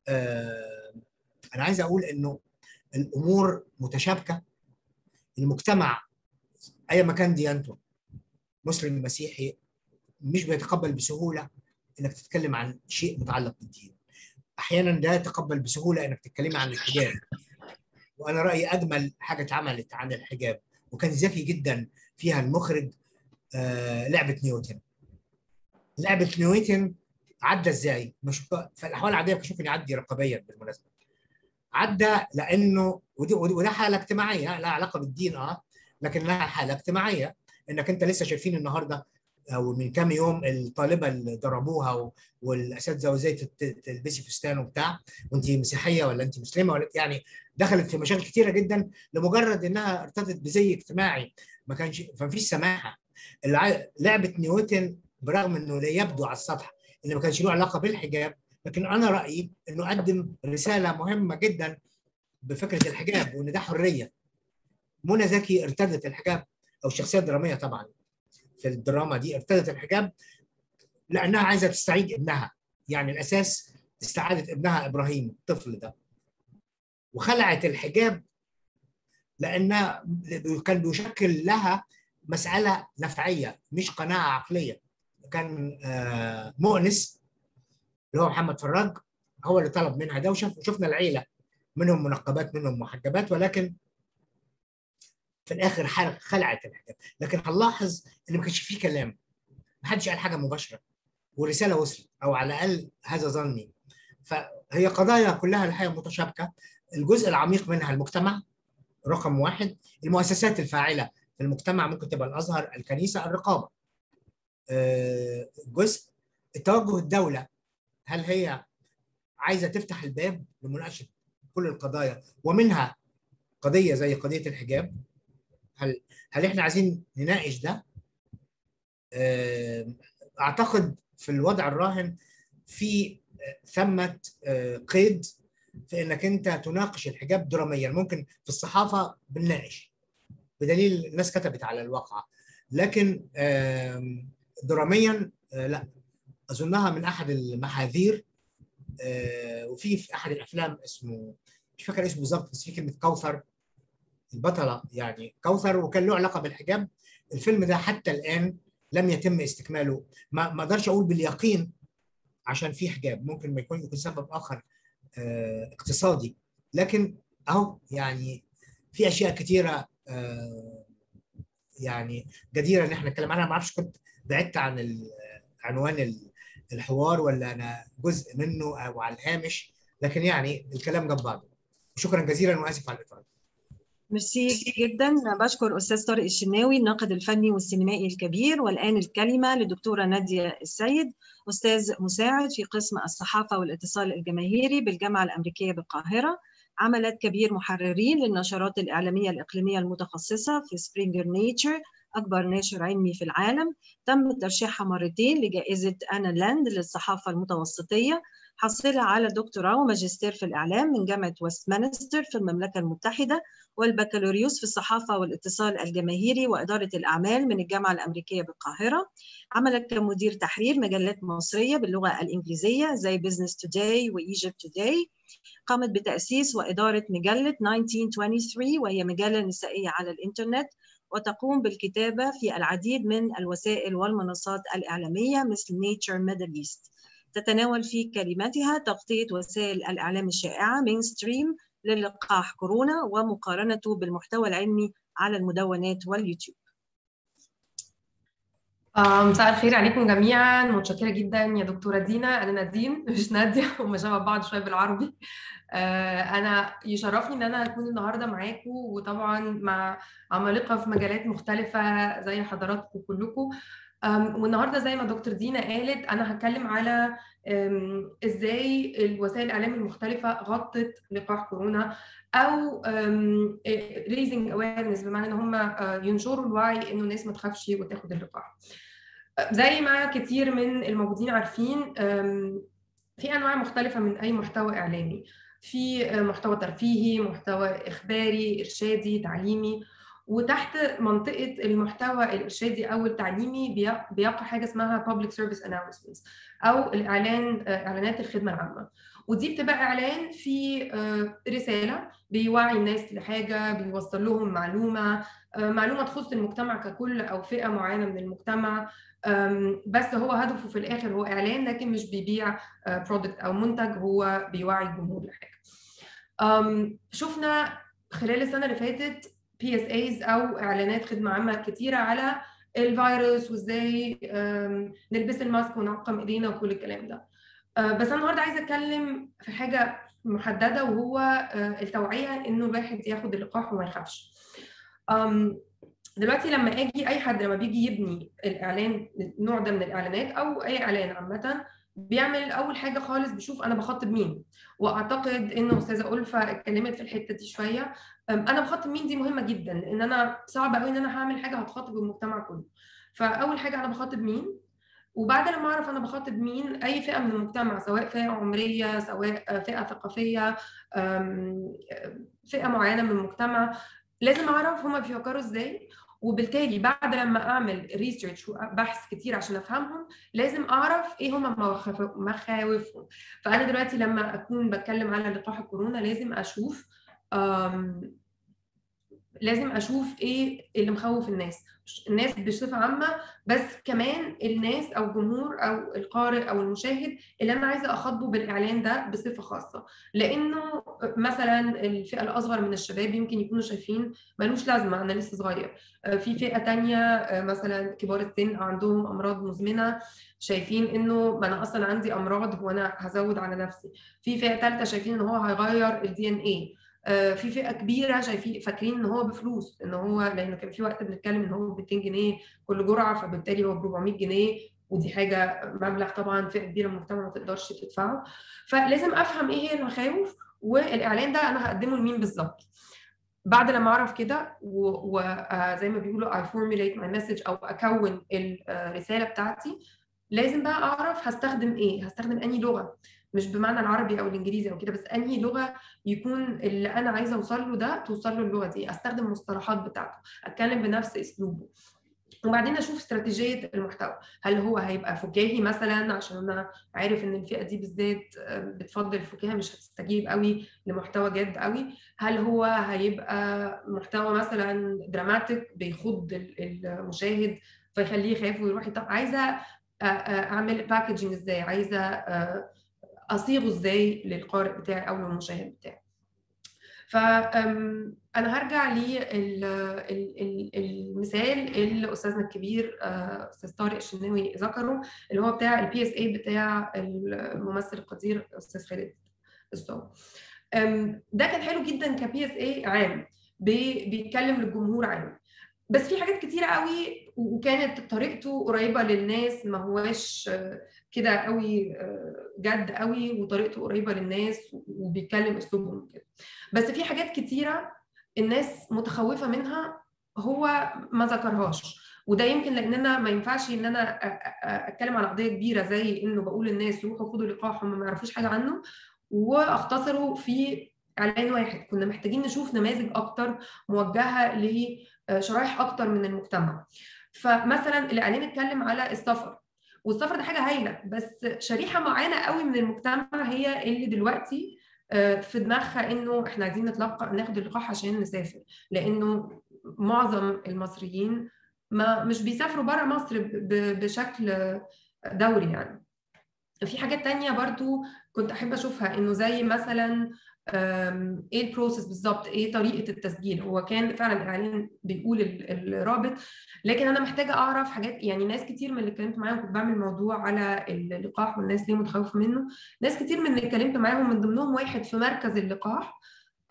انا عايز اقول انه الامور متشابكه المجتمع اي مكان ديانته مسلم مسيحي مش بيتقبل بسهوله انك تتكلم عن شيء متعلق بالدين احيانا لا يتقبل بسهوله انك تتكلمي عن الحجاب وانا رايي اجمل حاجه اتعملت عن الحجاب وكان ذكي جدا فيها المخرج آه لعبه نيوتن لعبه نيوتن عدى ازاي؟ مش في الاحوال العاديه بشوف انه يعدي رقابيا بالمناسبه عدى لانه ودي وده حاله اجتماعيه لها علاقه بالدين اه لكن لها حاله اجتماعيه انك انت لسه شايفين النهارده او من كام يوم الطالبه اللي ضربوها والاساتذه وازاي تلبسي فستان وبتاع وانت مسيحيه ولا انت مسلمه ولا يعني دخلت في مشاكل كتيره جدا لمجرد انها ارتبطت بزي اجتماعي ما كانش ما فيش سماحه لعبه نيوتن برغم انه لا يبدو على السطح انه ما كانش له علاقه بالحجاب لكن انا رايي انه قدم رساله مهمه جدا بفكره الحجاب وان ده حريه منى زكي ارتدت الحجاب او الشخصيه الدراميه طبعا في الدراما دي ارتدت الحجاب لانها عايزه تستعيد ابنها يعني الاساس استعاده ابنها ابراهيم الطفل ده وخلعت الحجاب لانها كان بيشكل لها مساله نفعيه مش قناعه عقليه كان مؤنس اللي هو محمد فراج هو اللي طلب منها ده وشفنا العيله منهم منقبات منهم محجبات ولكن في الاخر خلعت الحجاب لكن هنلاحظ ان ما كانش فيه كلام ما حدش قال حاجه مباشره والرساله وصلت او على الاقل هذا ظني فهي قضايا كلها الحقيقه متشابكه الجزء العميق منها المجتمع رقم واحد المؤسسات الفاعله في المجتمع ممكن تبقى الازهر الكنيسه الرقابه جزء توجه الدوله هل هي عايزه تفتح الباب لمناقشه كل القضايا ومنها قضيه زي قضيه الحجاب هل هل احنا عايزين نناقش ده؟ اعتقد في الوضع الراهن في ثمه قيد في انك انت تناقش الحجاب دراميا ممكن في الصحافه بنناقش بدليل الناس كتبت على الواقع لكن دراميا لا اظنها من احد المحاذير وفي في احد الافلام اسمه مش فاكر اسمه بالظبط بس في كلمه كوثر البطله يعني كوثر وكان له علاقه بالحجاب الفيلم ده حتى الان لم يتم استكماله ما ما اقدرش اقول باليقين عشان في حجاب ممكن ما يكون يكون سبب اخر آه، اقتصادي لكن اهو يعني في اشياء كثيره يعني جديره ان احنا نتكلم عنها ما اعرفش كنت بعدت عن ال- عنوان ال- الحوار ولا انا جزء منه او على الهامش لكن يعني الكلام جنب بعضه شكرا جزيلا واسف على الاطاله ميرسي جدا بشكر استاذ طارق الشناوي الناقد الفني والسينمائي الكبير والان الكلمه للدكتوره ناديه السيد استاذ مساعد في قسم الصحافه والاتصال الجماهيري بالجامعه الامريكيه بالقاهره عملت كبير محررين للنشرات الاعلاميه الاقليميه المتخصصه في سبرينجر نيتشر اكبر ناشر علمي في العالم تم ترشيحها مرتين لجائزه انا لاند للصحافه المتوسطيه حصلها على دكتوراه وماجستير في الإعلام من جامعة ويستمنستر في المملكة المتحدة والبكالوريوس في الصحافة والاتصال الجماهيري وإدارة الأعمال من الجامعة الأمريكية بالقاهرة عملت كمدير تحرير مجلات مصرية باللغة الإنجليزية زي Business Today وإيجيبت Today قامت بتأسيس وإدارة مجلة 1923 وهي مجلة نسائية على الإنترنت وتقوم بالكتابة في العديد من الوسائل والمنصات الإعلامية مثل Nature Middle East تتناول في كلماتها تغطية وسائل الإعلام الشائعة مينستريم للقاح كورونا ومقارنته بالمحتوى العلمي على المدونات واليوتيوب مساء الخير عليكم جميعا متشكرة جدا يا دكتورة دينا أنا نادين مش نادية وما شبه بعض شوية بالعربي أنا يشرفني إن أنا أكون النهاردة معاكم وطبعا مع عمالقة في مجالات مختلفة زي حضراتكم كلكم والنهارده زي ما دكتور دينا قالت انا هتكلم على ازاي الوسائل الاعلام المختلفه غطت لقاح كورونا او ريزنج اويرنس بمعنى ان هم ينشروا الوعي انه الناس ما تخافش وتاخد اللقاح زي ما كتير من الموجودين عارفين في انواع مختلفه من اي محتوى اعلامي في محتوى ترفيهي محتوى اخباري ارشادي تعليمي وتحت منطقة المحتوى الإرشادي أو التعليمي بيقع حاجة اسمها public service announcements أو الإعلان إعلانات الخدمة العامة ودي بتبقى إعلان في رسالة بيوعي الناس لحاجة بيوصل لهم معلومة معلومة تخص المجتمع ككل أو فئة معينة من المجتمع بس هو هدفه في الآخر هو إعلان لكن مش بيبيع برودكت أو منتج هو بيوعي الجمهور لحاجة شفنا خلال السنة اللي فاتت بي اس ايز او اعلانات خدمه عامه كتيره على الفيروس وازاي نلبس الماسك ونعقم ايدينا وكل الكلام ده بس انا النهارده عايزه اتكلم في حاجه محدده وهو التوعيه انه الواحد ياخد اللقاح وما يخافش دلوقتي لما اجي اي حد لما بيجي يبني الاعلان النوع ده من الاعلانات او اي اعلان عامه بيعمل اول حاجه خالص بيشوف انا بخاطب مين واعتقد ان استاذه الفا اتكلمت في الحته دي شويه انا بخاطب مين دي مهمه جدا لان انا صعب قوي ان انا هعمل حاجه هتخاطب المجتمع كله فاول حاجه انا بخاطب مين وبعد لما اعرف انا بخاطب مين اي فئه من المجتمع سواء فئه عمريه سواء فئه ثقافيه فئه معينه من المجتمع لازم اعرف هما بيفكروا ازاي وبالتالي بعد لما اعمل ريسيرش وبحث كتير عشان افهمهم لازم اعرف ايه هما مخاوفهم فانا دلوقتي لما اكون بتكلم على لقاح الكورونا لازم اشوف لازم اشوف ايه اللي مخوف الناس الناس بصفه عامه بس كمان الناس او الجمهور او القارئ او المشاهد اللي انا عايزه اخاطبه بالاعلان ده بصفه خاصه لانه مثلا الفئه الاصغر من الشباب يمكن يكونوا شايفين ملوش لازمه انا لسه صغير في فئه تانية مثلا كبار السن عندهم امراض مزمنه شايفين انه ما انا اصلا عندي امراض وانا هزود على نفسي في فئه ثالثه شايفين ان هو هيغير الدي ان ايه في فئه كبيره شايفين فاكرين ان هو بفلوس ان هو لانه كان في وقت بنتكلم ان هو ب 200 جنيه كل جرعه فبالتالي هو ب 400 جنيه ودي حاجه مبلغ طبعا فئه كبيره من المجتمع ما تقدرش تدفعه فلازم افهم ايه هي المخاوف والاعلان ده انا هقدمه لمين بالظبط بعد لما اعرف كده وزي ما بيقولوا I formulate my message او اكون الرساله بتاعتي لازم بقى اعرف هستخدم ايه هستخدم انهي لغه مش بمعنى العربي او الانجليزي او كده بس انهي لغه يكون اللي انا عايزه اوصل له ده توصل له اللغه دي استخدم المصطلحات بتاعته اتكلم بنفس اسلوبه وبعدين اشوف استراتيجيه المحتوى هل هو هيبقى فكاهي مثلا عشان انا عارف ان الفئه دي بالذات بتفضل الفكاهه مش هتستجيب قوي لمحتوى جاد قوي هل هو هيبقى محتوى مثلا دراماتيك بيخض المشاهد فيخليه يخاف ويروح يطلع عايزه اعمل باكجنج ازاي عايزه اصيغه ازاي للقارئ بتاعي او للمشاهد بتاعي فانا هرجع للمثال اللي استاذنا الكبير استاذ طارق الشناوي ذكره اللي هو بتاع البي اس اي بتاع الممثل القدير استاذ خالد الصاوي ده كان حلو جدا كبي اس اي عام بيتكلم للجمهور عام بس في حاجات كتيرة قوي وكانت طريقته قريبة للناس ما هواش كده قوي جد قوي وطريقته قريبة للناس وبيتكلم اسلوبهم كده بس في حاجات كتيرة الناس متخوفة منها هو ما ذكرهاش وده يمكن لان انا ما ينفعش ان انا اتكلم على قضيه كبيره زي انه بقول للناس روحوا خدوا لقاح هم ما يعرفوش حاجه عنه واختصروا في اعلان واحد كنا محتاجين نشوف نماذج اكتر موجهه لشرائح اكتر من المجتمع فمثلا الاعلان اتكلم على السفر والسفر ده حاجه هايله بس شريحه معينه قوي من المجتمع هي اللي دلوقتي في دماغها انه احنا عايزين نتلقى ناخد اللقاح عشان نسافر لانه معظم المصريين ما مش بيسافروا بره مصر بشكل دوري يعني في حاجات تانية برضو كنت احب اشوفها انه زي مثلا ايه البروسيس بالظبط ايه طريقه التسجيل هو كان فعلا الاعلان بيقول الرابط لكن انا محتاجه اعرف حاجات يعني ناس كتير من اللي اتكلمت معاهم كنت بعمل موضوع على اللقاح والناس ليه متخوفه منه ناس كتير من اللي اتكلمت معاهم من ضمنهم واحد في مركز اللقاح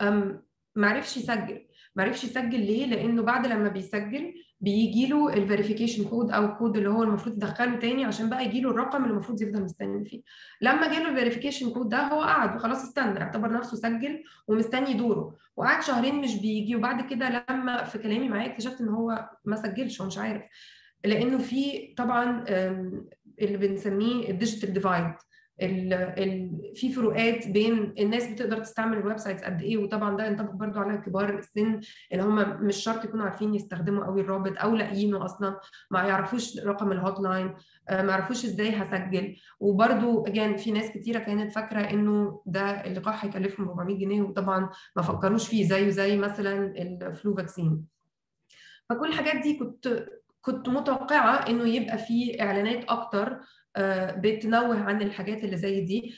ما عرفش يسجل ما عرفش يسجل ليه لانه بعد لما بيسجل بيجي له الفيريفيكيشن كود او الكود اللي هو المفروض يدخله تاني عشان بقى يجي له الرقم اللي المفروض يفضل مستني فيه لما جاله الفيريفيكيشن كود ده هو قعد وخلاص استنى اعتبر نفسه سجل ومستني دوره وقعد شهرين مش بيجي وبعد كده لما في كلامي معاه اكتشفت ان هو ما سجلش هو مش عارف لانه في طبعا اللي بنسميه الديجيتال ديفايد ال ال في فروقات بين الناس بتقدر تستعمل الويب سايتس قد ايه وطبعا ده ينطبق برضو على كبار السن اللي هم مش شرط يكونوا عارفين يستخدموا قوي الرابط او لاقيينه اصلا ما يعرفوش رقم الهوت لاين ما يعرفوش ازاي هسجل وبرضو اجان في ناس كتيره كانت فاكره انه ده اللقاح هيكلفهم 400 جنيه وطبعا ما فكروش فيه زيه زي مثلا الفلو فاكسين فكل الحاجات دي كنت كنت متوقعه انه يبقى في اعلانات اكتر بتنوه عن الحاجات اللي زي دي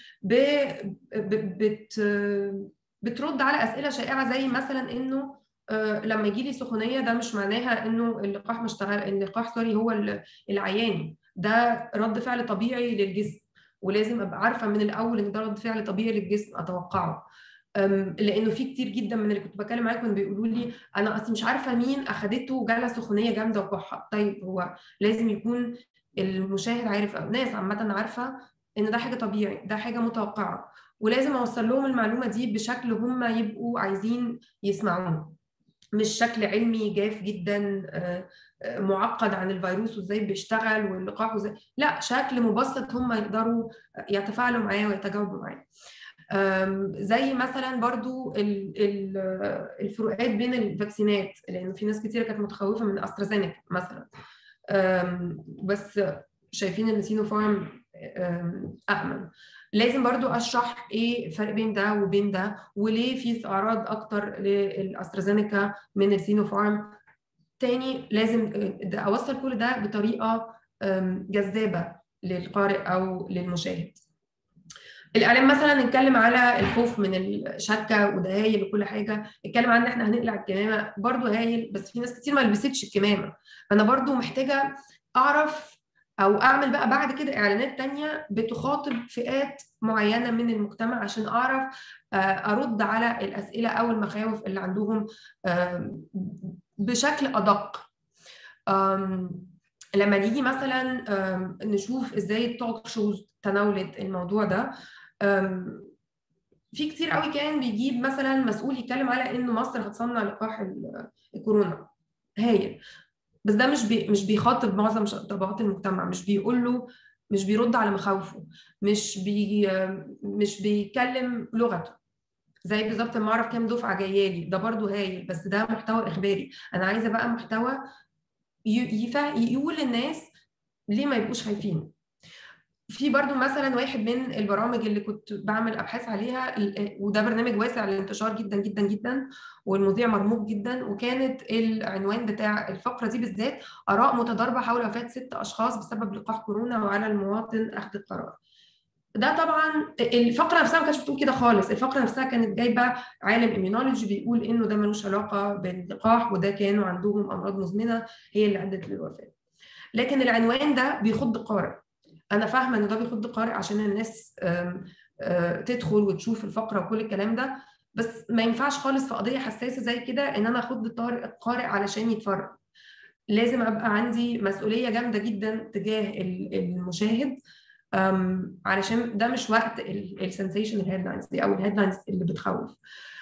بت بترد على اسئله شائعه زي مثلا انه لما يجي لي سخونيه ده مش معناها انه اللقاح مش اشتغل اللقاح سوري هو العياني ده رد فعل طبيعي للجسم ولازم ابقى عارفه من الاول ان ده رد فعل طبيعي للجسم اتوقعه لانه في كتير جدا من اللي كنت بتكلم معاكم كانوا بيقولوا لي انا اصلا مش عارفه مين اخدته وجالها سخونيه جامده وكحه طيب هو لازم يكون المشاهد عارف او ناس عامه عارفه ان ده حاجه طبيعي ده حاجه متوقعه ولازم اوصل لهم المعلومه دي بشكل هم يبقوا عايزين يسمعوه مش شكل علمي جاف جدا معقد عن الفيروس وازاي بيشتغل واللقاح وازاي لا شكل مبسط هم يقدروا يتفاعلوا معاه ويتجاوبوا معاه زي مثلا برضو الفروقات بين الفاكسينات لان في ناس كتير كانت متخوفه من استرازينيكا مثلا بس شايفين ان سينوفارم امن لازم برضو اشرح ايه الفرق بين ده وبين ده وليه في اعراض اكتر للاسترازينيكا من السينوفارم تاني لازم اوصل كل ده بطريقه جذابه للقارئ او للمشاهد الاعلام مثلا نتكلم على الخوف من الشكه وده هايل وكل حاجه نتكلم عن ان احنا هنقلع الكمامه برضو هايل بس في ناس كتير ما لبستش الكمامه فانا برضو محتاجه اعرف او اعمل بقى بعد كده اعلانات تانية بتخاطب فئات معينه من المجتمع عشان اعرف ارد على الاسئله او المخاوف اللي عندهم بشكل ادق لما نيجي مثلا نشوف ازاي التوك شوز تناولت الموضوع ده في كتير قوي كان بيجيب مثلا مسؤول يتكلم على انه مصر هتصنع لقاح الكورونا هايل بس ده مش بي مش بيخاطب معظم طبقات المجتمع مش بيقول له مش بيرد على مخاوفه مش بي مش بيتكلم لغته زي بالظبط لما اعرف كام دفعه جايه لي ده برضو هايل بس ده محتوى اخباري انا عايزه بقى محتوى يقول للناس ليه ما يبقوش خايفين في برضو مثلا واحد من البرامج اللي كنت بعمل ابحاث عليها وده برنامج واسع للانتشار جدا جدا جدا والمذيع مرموق جدا وكانت العنوان بتاع الفقره دي بالذات اراء متضاربه حول وفاه ست اشخاص بسبب لقاح كورونا وعلى المواطن اخذ القرار. ده طبعا الفقره نفسها ما كانتش بتقول كده خالص الفقره نفسها كانت جايبه عالم ايميونولوجي بيقول انه ده ملوش علاقه باللقاح وده كانوا عندهم امراض مزمنه هي اللي ادت للوفاه لكن العنوان ده بيخض القارئ انا فاهمه ان ده بيخض القارئ عشان الناس تدخل وتشوف الفقره وكل الكلام ده بس ما ينفعش خالص في قضيه حساسه زي كده ان انا اخض القارئ علشان يتفرج لازم ابقى عندي مسؤوليه جامده جدا تجاه المشاهد علشان ده مش وقت السنسيشن الهيدلاينز دي او الهيدلاينز اللي بتخوف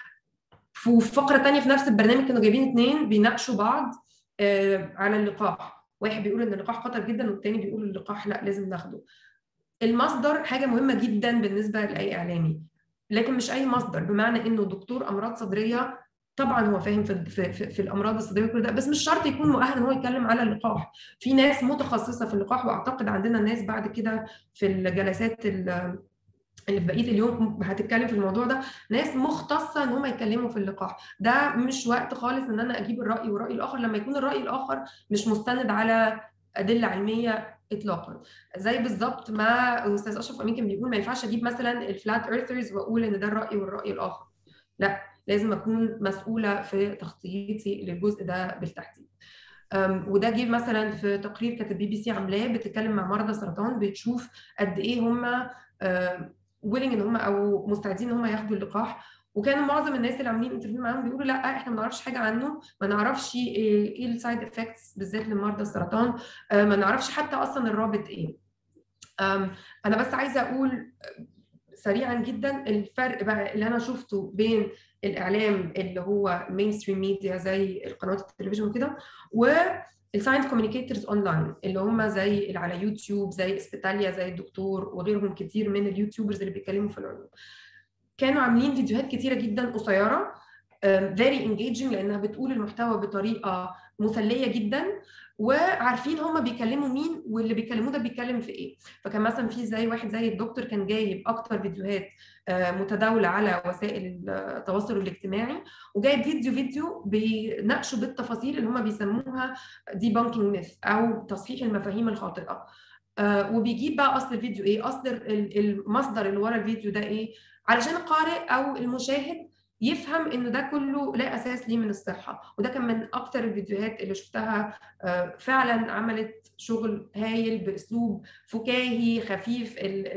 في فقره تانية في نفس البرنامج كانوا جايبين اثنين بيناقشوا بعض على اللقاح واحد بيقول ان اللقاح خطر جدا والتاني بيقول اللقاح لا لازم ناخده المصدر حاجه مهمه جدا بالنسبه لاي اعلامي لكن مش اي مصدر بمعنى انه دكتور امراض صدريه طبعا هو فاهم في, في, في, في الامراض الصدريه وكل ده بس مش شرط يكون مؤهل ان هو يتكلم على اللقاح في ناس متخصصه في اللقاح واعتقد عندنا ناس بعد كده في الجلسات اللي في بقيه اليوم هتتكلم في الموضوع ده ناس مختصه ان هم يتكلموا في اللقاح ده مش وقت خالص ان انا اجيب الراي والراي الاخر لما يكون الراي الاخر مش مستند على ادله علميه اطلاقا زي بالظبط ما استاذ اشرف امين كان بيقول ما ينفعش اجيب مثلا الفلات ايرثرز واقول ان ده الراي والراي الاخر لا لازم اكون مسؤوله في تغطيتي للجزء ده بالتحديد وده جه مثلا في تقرير كانت البي بي سي عاملاه بتتكلم مع مرضى سرطان بتشوف قد ايه هم ويلنج ان هم او مستعدين ان هم ياخدوا اللقاح وكانوا معظم الناس اللي عاملين انترفيو معاهم بيقولوا لا احنا ما نعرفش حاجه عنه ما نعرفش ايه السايد افكتس بالذات لمرضى السرطان ما نعرفش حتى اصلا الرابط ايه انا بس عايزه اقول سريعا جدا الفرق بقى اللي انا شفته بين الاعلام اللي هو مين ستريم ميديا زي القنوات التلفزيون وكده والساينس كوميونيكيتورز اونلاين اللي هم زي اللي على يوتيوب زي اسبيتاليا زي الدكتور وغيرهم كتير من اليوتيوبرز اللي بيتكلموا في العلوم كانوا عاملين فيديوهات كتيره جدا قصيره very engaging لانها بتقول المحتوى بطريقه مسليه جدا وعارفين هم بيكلموا مين واللي بيكلموه ده بيتكلم في ايه فكان مثلا في زي واحد زي الدكتور كان جايب اكتر فيديوهات متداوله على وسائل التواصل الاجتماعي وجايب فيديو فيديو بيناقشوا بالتفاصيل اللي هم بيسموها دي بانكينج ميث او تصحيح المفاهيم الخاطئه وبيجيب بقى اصل الفيديو ايه اصل المصدر اللي ورا الفيديو ده ايه علشان القارئ او المشاهد يفهم ان ده كله لا اساس ليه من الصحه وده كان من اكتر الفيديوهات اللي شفتها فعلا عملت شغل هايل باسلوب فكاهي خفيف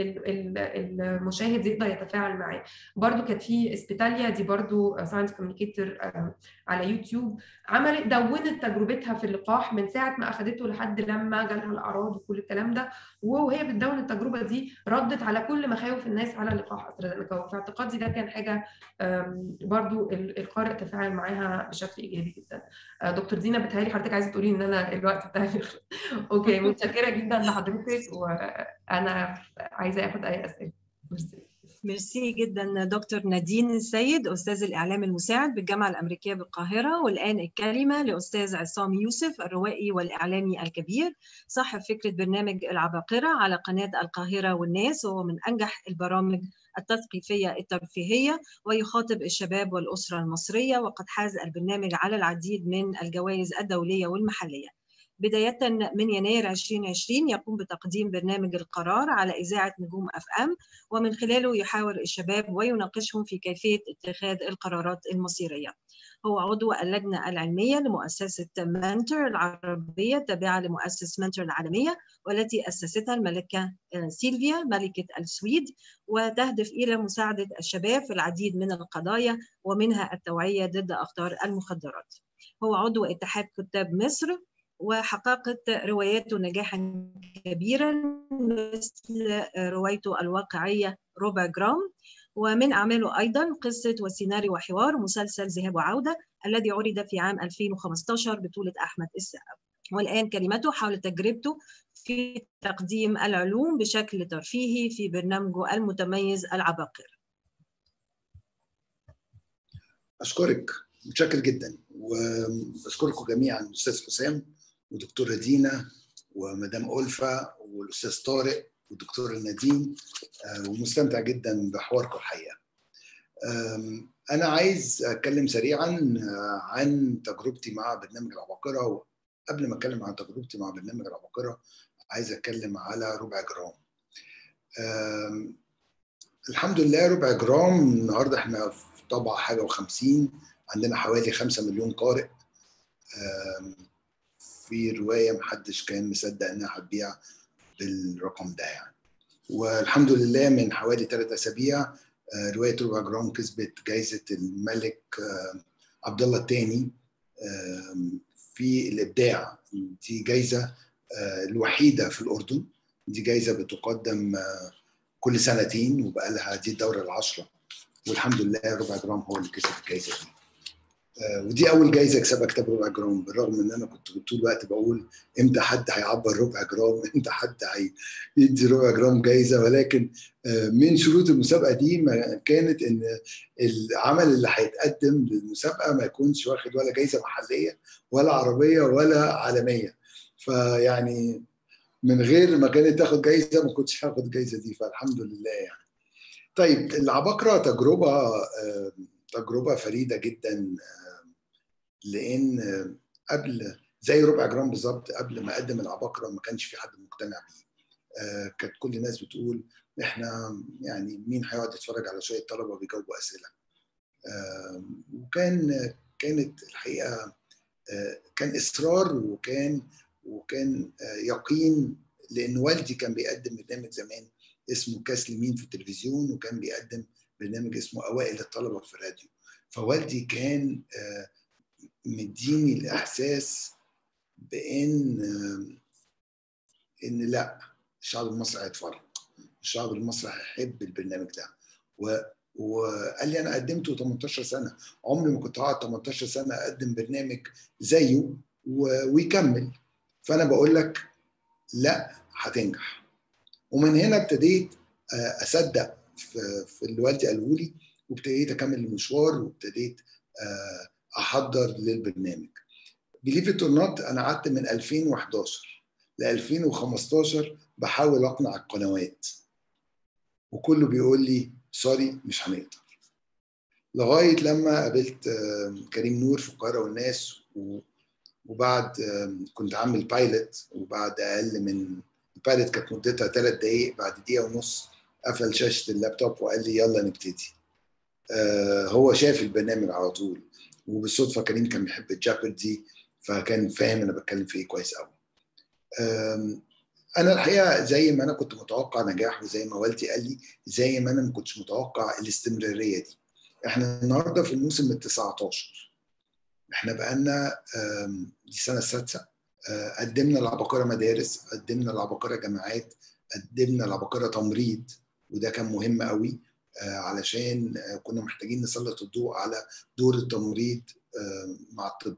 المشاهد يقدر يتفاعل معاه برضو كانت في اسبيتاليا دي برضو ساينس كوميونيكيتور على يوتيوب عملت دونت تجربتها في اللقاح من ساعه ما اخذته لحد لما جالها الاعراض وكل الكلام ده وهي بتدون التجربه دي ردت على كل مخاوف الناس على اللقاح استرازينيكا في اعتقادي ده كان حاجه برضو القارئ تفاعل معاها بشكل ايجابي جدا دكتور دينا بتهيألي حضرتك عايزه تقولي ان انا الوقت بتاعي اوكي متشكره جدا لحضرتك وانا عايزه اخد اي اسئله ميرسي ميرسي جدا دكتور نادين السيد استاذ الاعلام المساعد بالجامعه الامريكيه بالقاهره والان الكلمه لاستاذ عصام يوسف الروائي والاعلامي الكبير صاحب فكره برنامج العباقره على قناه القاهره والناس وهو من انجح البرامج التثقيفيه الترفيهيه ويخاطب الشباب والاسره المصريه وقد حاز البرنامج على العديد من الجوائز الدوليه والمحليه بداية من يناير 2020 يقوم بتقديم برنامج القرار على إذاعة نجوم أف أم ومن خلاله يحاور الشباب ويناقشهم في كيفية اتخاذ القرارات المصيرية هو عضو اللجنة العلمية لمؤسسة منتور العربية التابعة لمؤسسة منتور العالمية والتي أسستها الملكة سيلفيا ملكة السويد وتهدف إلى مساعدة الشباب في العديد من القضايا ومنها التوعية ضد أخطار المخدرات هو عضو اتحاد كتاب مصر وحققت رواياته نجاحا كبيرا مثل روايته الواقعية ربع جرام ومن أعماله أيضا قصة وسيناريو وحوار مسلسل ذهاب وعودة الذي عرض في عام 2015 بطولة أحمد السقا والآن كلمته حول تجربته في تقديم العلوم بشكل ترفيهي في برنامجه المتميز العباقرة أشكرك متشكر جدا وبشكركم جميعا الأستاذ حسام ودكتورة دينا ومدام ألفا والأستاذ طارق والدكتوره نادين ومستمتع جدا بحواركم الحقيقه. انا عايز اتكلم سريعا عن تجربتي مع برنامج العباقره وقبل ما اتكلم عن تجربتي مع برنامج العباقره عايز اتكلم على ربع جرام. الحمد لله ربع جرام النهارده احنا في طبعه حاجه و50 عندنا حوالي 5 مليون قارئ في روايه محدش كان مصدق انها هتبيع بالرقم ده يعني والحمد لله من حوالي ثلاث اسابيع روايه ربع جرام كسبت جائزه الملك عبد الله الثاني في الابداع دي جائزه الوحيده في الاردن دي جائزه بتقدم كل سنتين وبقى لها دي الدوره العشره والحمد لله ربع جرام هو اللي كسب الجائزه دي ودي اول جايزه اكسبها كتاب ربع جرام بالرغم ان انا كنت طول الوقت بقول امتى حد هيعبر ربع جرام امتى حد هيدي ربع جرام جايزه ولكن من شروط المسابقه دي كانت ان العمل اللي هيتقدم للمسابقه ما يكونش واخد ولا جايزه محليه ولا عربيه ولا عالميه فيعني من غير ما كانت تاخد جايزه ما كنتش هاخد الجايزه دي فالحمد لله يعني طيب العباقره تجربه تجربه فريده جدا لان قبل زي ربع جرام بالظبط قبل ما اقدم العباقره ما كانش في حد مقتنع بيه كانت كل الناس بتقول احنا يعني مين هيقعد يتفرج على شويه طلبه بيجاوبوا اسئله وكان كانت الحقيقه كان اصرار وكان وكان يقين لان والدي كان بيقدم برنامج زمان اسمه كاس لمين في التلفزيون وكان بيقدم برنامج اسمه اوائل الطلبه في الراديو فوالدي كان مديني الاحساس بان ان لا الشعب المصري هيتفرج الشعب المصري هيحب البرنامج ده و وقال لي انا قدمته 18 سنه عمري ما كنت هقعد 18 سنه اقدم برنامج زيه ويكمل فانا بقول لك لا هتنجح ومن هنا ابتديت اصدق في, في اللي والدي قاله لي وابتديت اكمل المشوار وابتديت احضر للبرنامج بليف التورنات انا قعدت من 2011 ل 2015 بحاول اقنع القنوات وكله بيقول لي سوري مش هنقدر لغايه لما قابلت كريم نور في القاهره والناس وبعد كنت عامل بايلوت وبعد اقل من البايلوت كانت مدتها ثلاث دقائق بعد دقيقه ونص قفل شاشه اللابتوب وقال لي يلا نبتدي هو شاف البرنامج على طول وبالصدفه كريم كان بيحب الجابردي فكان فاهم انا بتكلم في ايه كويس قوي انا الحقيقه زي ما انا كنت متوقع نجاح وزي ما والدي قال لي زي ما انا ما كنتش متوقع الاستمراريه دي احنا النهارده في الموسم ال 19 احنا بقالنا دي السنه السادسه قدمنا العباقره مدارس قدمنا العباقره جامعات قدمنا العباقره تمريض وده كان مهم قوي علشان كنا محتاجين نسلط الضوء على دور التمريض مع الطب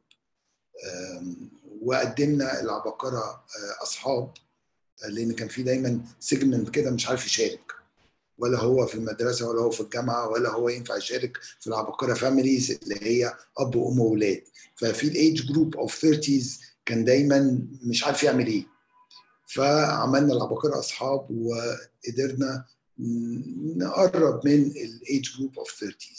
وقدمنا العباقره اصحاب لان كان في دايما سيجمنت كده مش عارف يشارك ولا هو في المدرسه ولا هو في الجامعه ولا هو ينفع يشارك في العباقره فاميليز اللي هي اب وام واولاد ففي الايج جروب اوف 30 كان دايما مش عارف يعمل ايه فعملنا العباقره اصحاب وقدرنا نقرب من الايج جروب اوف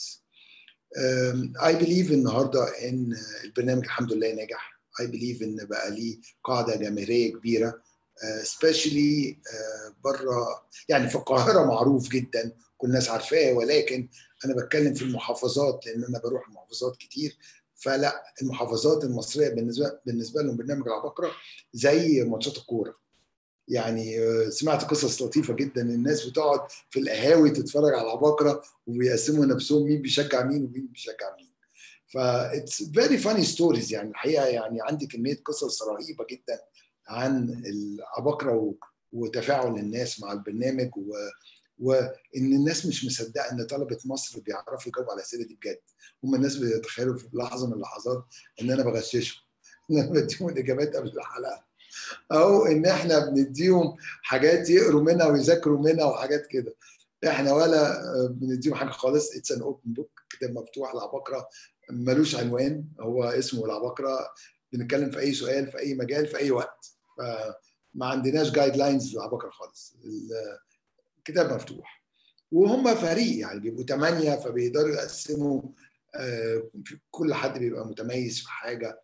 30 اي بليف النهارده ان البرنامج الحمد لله نجح اي بليف ان بقى ليه قاعده جماهيريه كبيره سبيشالي بره يعني في القاهره معروف جدا كل الناس عارفاه ولكن انا بتكلم في المحافظات لان انا بروح المحافظات كتير فلا المحافظات المصريه بالنسبه بالنسبه لهم برنامج العباقره زي ماتشات الكوره يعني سمعت قصص لطيفه جدا الناس بتقعد في القهاوي تتفرج على العباقره وبيقسموا نفسهم مين بيشجع مين ومين بيشجع مين ف اتس فيري فاني ستوريز يعني الحقيقه يعني عندي كميه قصص رهيبه جدا عن العباقره وتفاعل الناس مع البرنامج و... وان الناس مش مصدقه ان طلبه مصر بيعرفوا يجاوبوا على الاسئله دي بجد هم الناس بيتخيلوا في لحظه من اللحظات ان انا بغششهم ان انا بديهم الاجابات قبل الحلقه او ان احنا بنديهم حاجات يقروا منها ويذاكروا منها وحاجات كده احنا ولا بنديهم حاجه خالص اتس ان اوبن بوك كتاب مفتوح العباقره ملوش عنوان هو اسمه العباقره بنتكلم في اي سؤال في اي مجال في اي وقت ف ما عندناش جايد لاينز للعباقره خالص الكتاب مفتوح وهم فريق يعني بيبقوا ثمانيه فبيقدروا يقسموا كل حد بيبقى متميز في حاجه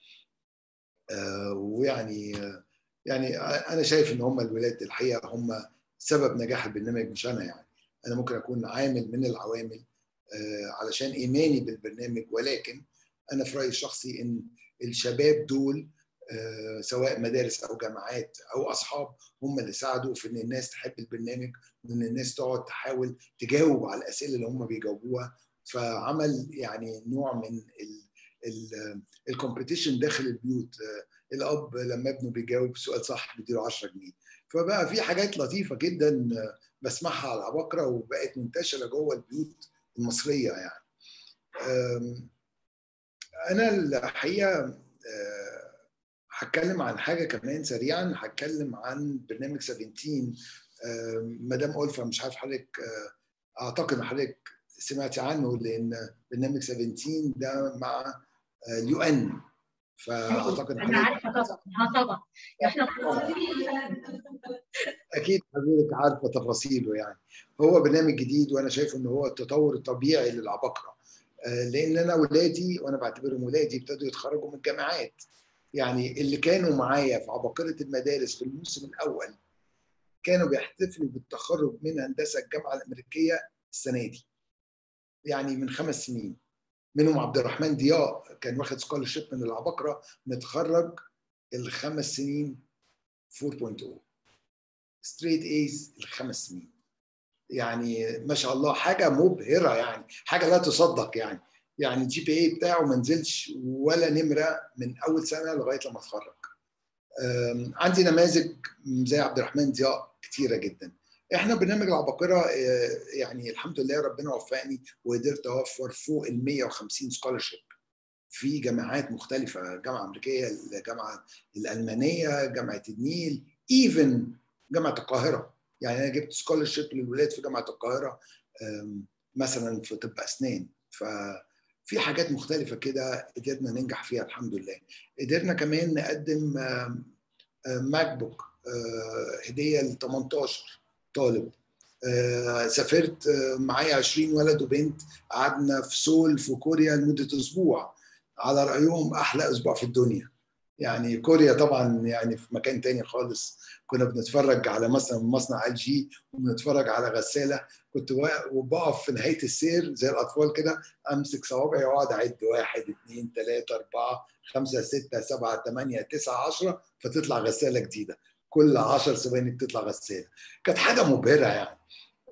ويعني يعني انا شايف ان هم الولاد الحقيقه هم سبب نجاح البرنامج مش انا يعني انا ممكن اكون عامل من العوامل علشان ايماني بالبرنامج ولكن انا في رايي الشخصي ان الشباب دول سواء مدارس او جامعات او اصحاب هم اللي ساعدوا في ان الناس تحب البرنامج وان الناس تقعد تحاول تجاوب على الاسئله اللي هم بيجاوبوها فعمل يعني نوع من الكومبيتيشن داخل البيوت الاب لما ابنه بيجاوب سؤال صح بيديله 10 جنيه فبقى في حاجات لطيفه جدا بسمعها على العباقره وبقت منتشره جوه البيوت المصريه يعني انا الحقيقه هتكلم عن حاجه كمان سريعا هتكلم عن برنامج 17 مدام ألفا مش عارف حضرتك اعتقد ان حضرتك سمعتي عنه لان برنامج 17 ده مع اليو ان فاعتقد انا عارفه طبعا اه طبعا احنا اكيد حضرتك عارفه تفاصيله يعني هو برنامج جديد وانا شايف ان هو التطور الطبيعي للعباقره لان انا ولادي وانا بعتبرهم ولادي ابتدوا يتخرجوا من الجامعات يعني اللي كانوا معايا في عباقره المدارس في الموسم الاول كانوا بيحتفلوا بالتخرج من هندسه الجامعه الامريكيه السنه دي يعني من خمس سنين منهم عبد الرحمن ضياء كان واخد سكولرشيب من العباقره متخرج الخمس سنين 4.0 ستريت ايز الخمس سنين يعني ما شاء الله حاجه مبهره يعني حاجه لا تصدق يعني يعني الجي بي اي بتاعه ما نزلش ولا نمره من اول سنه لغايه لما اتخرج عندي نماذج زي عبد الرحمن ضياء كتيره جدا احنا برنامج العباقره يعني الحمد لله ربنا وفقني وقدرت اوفر فوق ال 150 سكولرشيب في جامعات مختلفه جامعه امريكيه الجامعه الالمانيه جامعه النيل ايفن جامعه القاهره يعني انا جبت سكولرشيب للولاد في جامعه القاهره مثلا في طب اسنان ففي حاجات مختلفه كده قدرنا ننجح فيها الحمد لله قدرنا كمان نقدم ماك بوك هديه ل 18 طالب سافرت معايا 20 ولد وبنت قعدنا في سول في كوريا لمده اسبوع على رايهم احلى اسبوع في الدنيا يعني كوريا طبعا يعني في مكان تاني خالص كنا بنتفرج على مثلا مصنع ال جي وبنتفرج على غساله كنت بقف في نهايه السير زي الاطفال كده امسك صوابعي واقعد اعد واحد اثنين ثلاثه اربعه خمسه سته سبعه ثمانيه تسعه 10 فتطلع غساله جديده كل 10 ثواني بتطلع غساله كانت حاجه مبهره يعني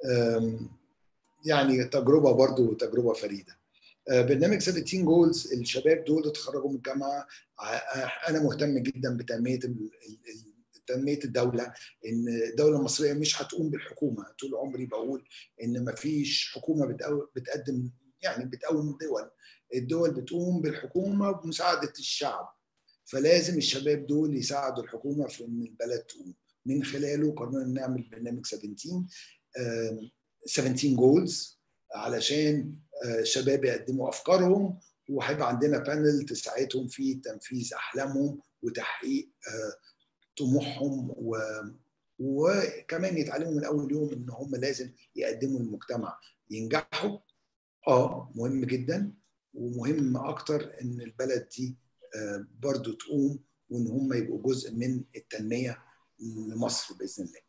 يعني تجربه برضو تجربه فريده برنامج 17 جولز الشباب دول اتخرجوا من الجامعه انا مهتم جدا بتنميه تنميه الدوله ان الدوله المصريه مش هتقوم بالحكومه طول عمري بقول ان ما فيش حكومه بتقدم يعني بتقوم الدول الدول بتقوم بالحكومه بمساعده الشعب فلازم الشباب دول يساعدوا الحكومه في ان البلد تقوم من خلاله قررنا نعمل برنامج 17 17 جولز علشان الشباب يقدموا افكارهم وهيبقى عندنا بانل تساعدهم في تنفيذ احلامهم وتحقيق طموحهم و... وكمان يتعلموا من اول يوم ان هم لازم يقدموا للمجتمع ينجحوا اه مهم جدا ومهم اكتر ان البلد دي برضو تقوم وان هم يبقوا جزء من التنميه لمصر باذن الله.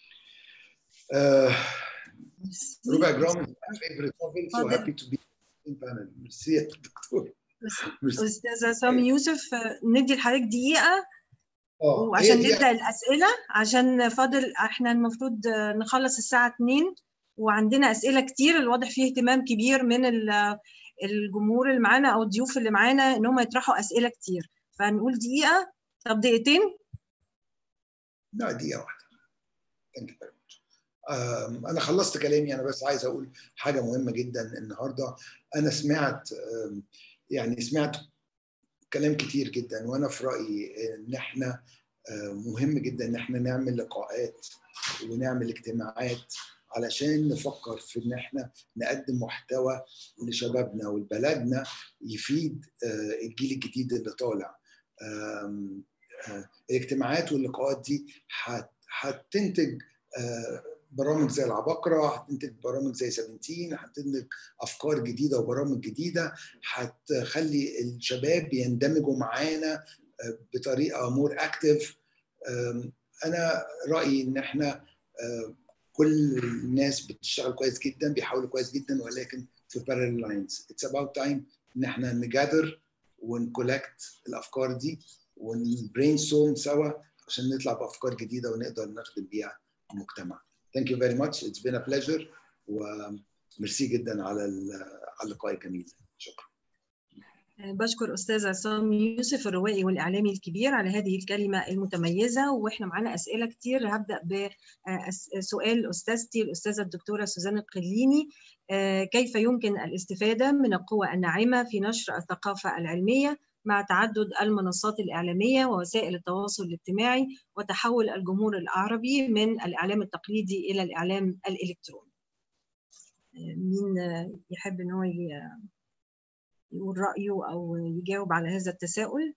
آه ربع جرام favorite novel so happy to be in panel ميرسي يا دكتور استاذ عصام يوسف ندي لحضرتك دقيقه وعشان نبدا الاسئله عشان فاضل احنا المفروض نخلص الساعه 2 وعندنا اسئله كتير الواضح فيه اهتمام كبير من الجمهور اللي معانا او الضيوف اللي معانا ان هم يطرحوا اسئله كتير فنقول دقيقه طب دقيقتين لا دقيقه واحده ثانك يو انا خلصت كلامي انا بس عايز اقول حاجه مهمه جدا النهارده انا سمعت يعني سمعت كلام كتير جدا وانا في رايي ان احنا مهم جدا ان احنا نعمل لقاءات ونعمل اجتماعات علشان نفكر في ان احنا نقدم محتوى لشبابنا ولبلدنا يفيد الجيل الجديد اللي طالع الاجتماعات واللقاءات دي هتنتج برامج زي العباقرة هتنتج برامج زي 17 هتنتج أفكار جديدة وبرامج جديدة هتخلي الشباب يندمجوا معانا بطريقة مور أكتف أنا رأيي إن إحنا كل الناس بتشتغل كويس جدا بيحاولوا كويس جدا ولكن في parallel lines it's about time إن إحنا نجادر ونكولكت الأفكار دي ونبرين ستورم سوا عشان نطلع بأفكار جديدة ونقدر نخدم بيها المجتمع. Thank you very much. It's been a pleasure وميرسي جدا على على اللقاء الجميل. شكرا. بشكر استاذ عصام يوسف الروائي والاعلامي الكبير على هذه الكلمه المتميزه واحنا معانا اسئله كتير هبدا بسؤال استاذتي الاستاذه الدكتوره سوزان القليني كيف يمكن الاستفاده من القوى الناعمه في نشر الثقافه العلميه مع تعدد المنصات الإعلامية ووسائل التواصل الاجتماعي وتحول الجمهور العربي من الإعلام التقليدي إلى الإعلام الإلكتروني مين يحب أنه يقول رأيه أو يجاوب على هذا التساؤل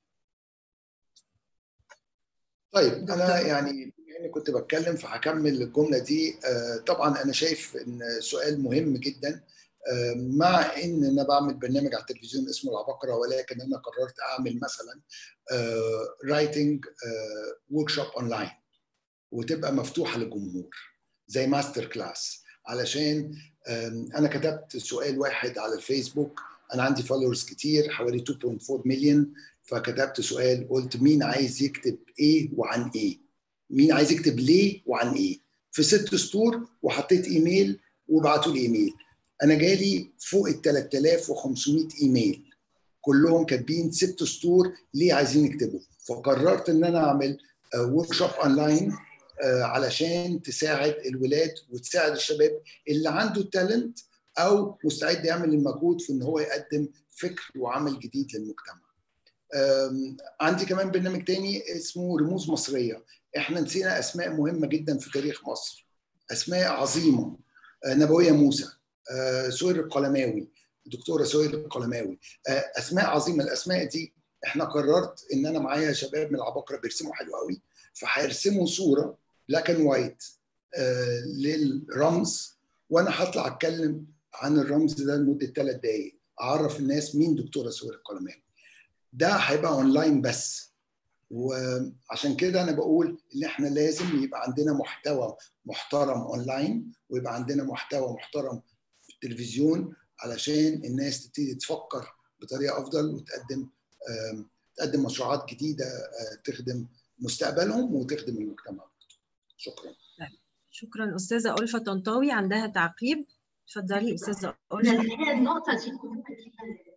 طيب أنا يعني يعني كنت بتكلم فهكمل الجملة دي طبعا أنا شايف إن سؤال مهم جدا مع ان انا بعمل برنامج على التلفزيون اسمه العباقره ولكن انا قررت اعمل مثلا رايتنج ورك شوب اونلاين وتبقى مفتوحه للجمهور زي ماستر كلاس علشان انا كتبت سؤال واحد على الفيسبوك انا عندي فولورز كتير حوالي 2.4 مليون فكتبت سؤال قلت مين عايز يكتب ايه وعن ايه مين عايز يكتب ليه وعن ايه في ست سطور وحطيت ايميل وبعتوا لي ايميل انا جالي فوق ال 3500 ايميل كلهم كاتبين ست سطور ليه عايزين يكتبوا فقررت ان انا اعمل ورك شوب اونلاين علشان تساعد الولاد وتساعد الشباب اللي عنده التالنت او مستعد يعمل المجهود في ان هو يقدم فكر وعمل جديد للمجتمع. عندي كمان برنامج تاني اسمه رموز مصريه احنا نسينا اسماء مهمه جدا في تاريخ مصر اسماء عظيمه نبويه موسى سهير القلماوي الدكتوره سهير القلماوي اسماء عظيمه الاسماء دي احنا قررت ان انا معايا شباب من العباقره بيرسموا حلو قوي فهيرسموا صوره بلاك اند وايت للرمز وانا هطلع اتكلم عن الرمز ده لمده ثلاث دقائق اعرف الناس مين دكتوره سهير القلماوي ده هيبقى اونلاين بس وعشان كده انا بقول ان احنا لازم يبقى عندنا محتوى محترم اونلاين ويبقى عندنا محتوى محترم في التلفزيون علشان الناس تبتدي تفكر بطريقه افضل وتقدم تقدم مشروعات جديده تخدم مستقبلهم وتخدم المجتمع شكرا شكرا استاذه الفه طنطاوي عندها تعقيب اتفضلي استاذه الفه الحقيقه النقطه دي مهمه جدا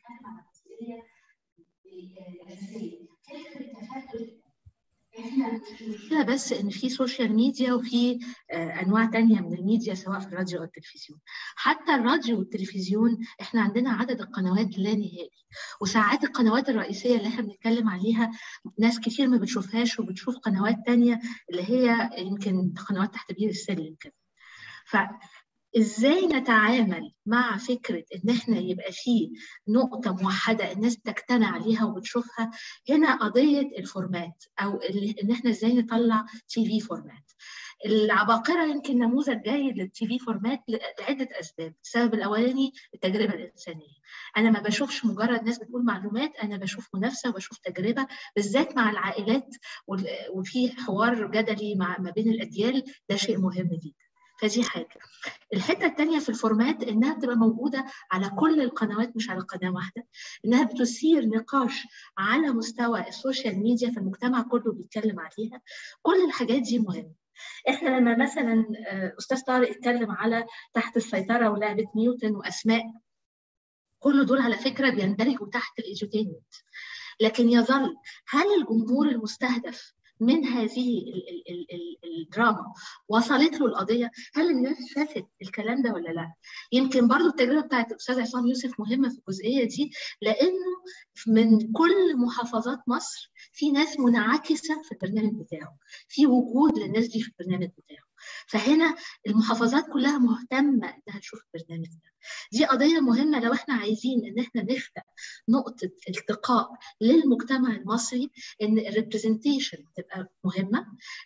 احنا المشكله بس ان في سوشيال ميديا وفي انواع تانية من الميديا سواء في الراديو او التلفزيون حتى الراديو والتلفزيون احنا عندنا عدد القنوات لا نهائي وساعات القنوات الرئيسيه اللي احنا بنتكلم عليها ناس كتير ما بتشوفهاش وبتشوف قنوات تانية اللي هي يمكن قنوات تحت بير السلم كده ف ازاي نتعامل مع فكره ان احنا يبقى فيه نقطه موحده الناس بتجتمع عليها وبتشوفها هنا قضيه الفورمات او ان احنا ازاي نطلع تي في فورمات العباقره يمكن نموذج جيد للتي في فورمات لعده اسباب السبب الاولاني التجربه الانسانيه انا ما بشوفش مجرد ناس بتقول معلومات انا بشوف منافسه وبشوف تجربه بالذات مع العائلات وفي حوار جدلي مع ما بين الاجيال ده شيء مهم جدا فدي حاجه الحته الثانيه في الفورمات انها بتبقى موجوده على كل القنوات مش على قناه واحده انها بتثير نقاش على مستوى السوشيال ميديا فالمجتمع كله بيتكلم عليها كل الحاجات دي مهمه احنا لما مثلا استاذ طارق اتكلم على تحت السيطره ولعبه نيوتن واسماء كل دول على فكره بيندرجوا تحت الايديوتينمنت لكن يظل هل الجمهور المستهدف من هذه ال ال ال ال الدراما وصلت له القضيه هل الناس شافت الكلام ده ولا لا يمكن برضو التجربه بتاعت الاستاذ عصام يوسف مهمه في الجزئيه دي لانه من كل محافظات مصر في ناس منعكسه في البرنامج بتاعه في وجود للناس دي في البرنامج بتاعه فهنا المحافظات كلها مهتمه انها تشوف البرنامج ده دي قضيه مهمه لو احنا عايزين ان احنا نخلق نقطه التقاء للمجتمع المصري ان الريبرزنتيشن تبقى مهمه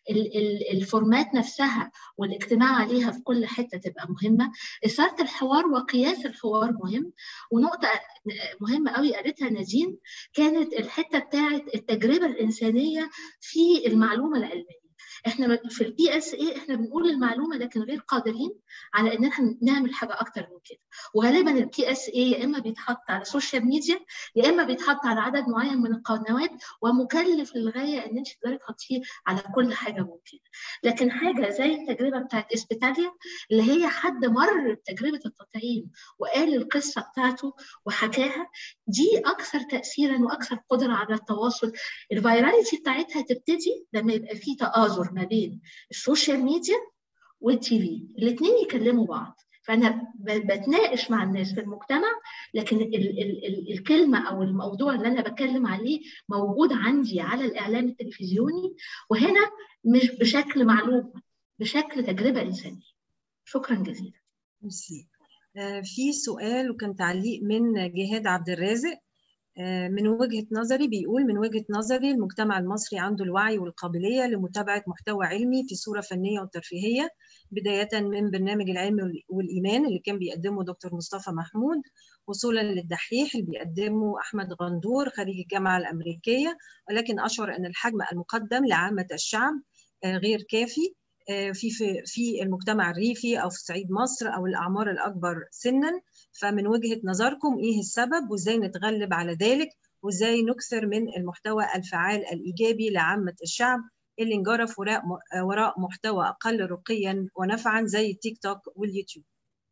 الفورمات نفسها والاجتماع عليها في كل حته تبقى مهمه اثاره الحوار وقياس الحوار مهم ونقطه مهمه قوي قالتها نادين كانت الحته بتاعه التجربه الانسانيه في المعلومه العلميه احنا في البي اس اي احنا بنقول المعلومه لكن غير قادرين على ان احنا نعمل حاجه اكتر من كده وغالبا البي اس اي يا اما بيتحط على السوشيال ميديا يا اما بيتحط على عدد معين من القنوات ومكلف للغايه ان انت تقدري تحطيه على كل حاجه ممكنه لكن حاجه زي التجربه بتاعت اسبيتاليا اللي هي حد مر بتجربه التطعيم وقال القصه بتاعته وحكاها دي اكثر تاثيرا واكثر قدره على التواصل الفيراليتي بتاعتها تبتدي لما يبقى في تآزر ما بين السوشيال ميديا والتي في الاثنين يكلموا بعض فانا بتناقش مع الناس في المجتمع لكن ال ال ال الكلمه او الموضوع اللي انا بتكلم عليه موجود عندي على الاعلام التلفزيوني وهنا مش بشكل معلومه بشكل تجربه انسانيه شكرا جزيلا ميرسي في سؤال وكان تعليق من جهاد عبد الرازق من وجهة نظري بيقول من وجهة نظري المجتمع المصري عنده الوعي والقابلية لمتابعة محتوى علمي في صورة فنية وترفيهية بداية من برنامج العلم والإيمان اللي كان بيقدمه دكتور مصطفى محمود وصولا للدحيح اللي بيقدمه أحمد غندور خريج الجامعة الأمريكية ولكن أشعر أن الحجم المقدم لعامة الشعب غير كافي في في في المجتمع الريفي او في صعيد مصر او الاعمار الاكبر سنا فمن وجهه نظركم ايه السبب وازاي نتغلب على ذلك وازاي نكثر من المحتوى الفعال الايجابي لعامه الشعب اللي انجرف وراء وراء محتوى اقل رقيا ونفعا زي التيك توك واليوتيوب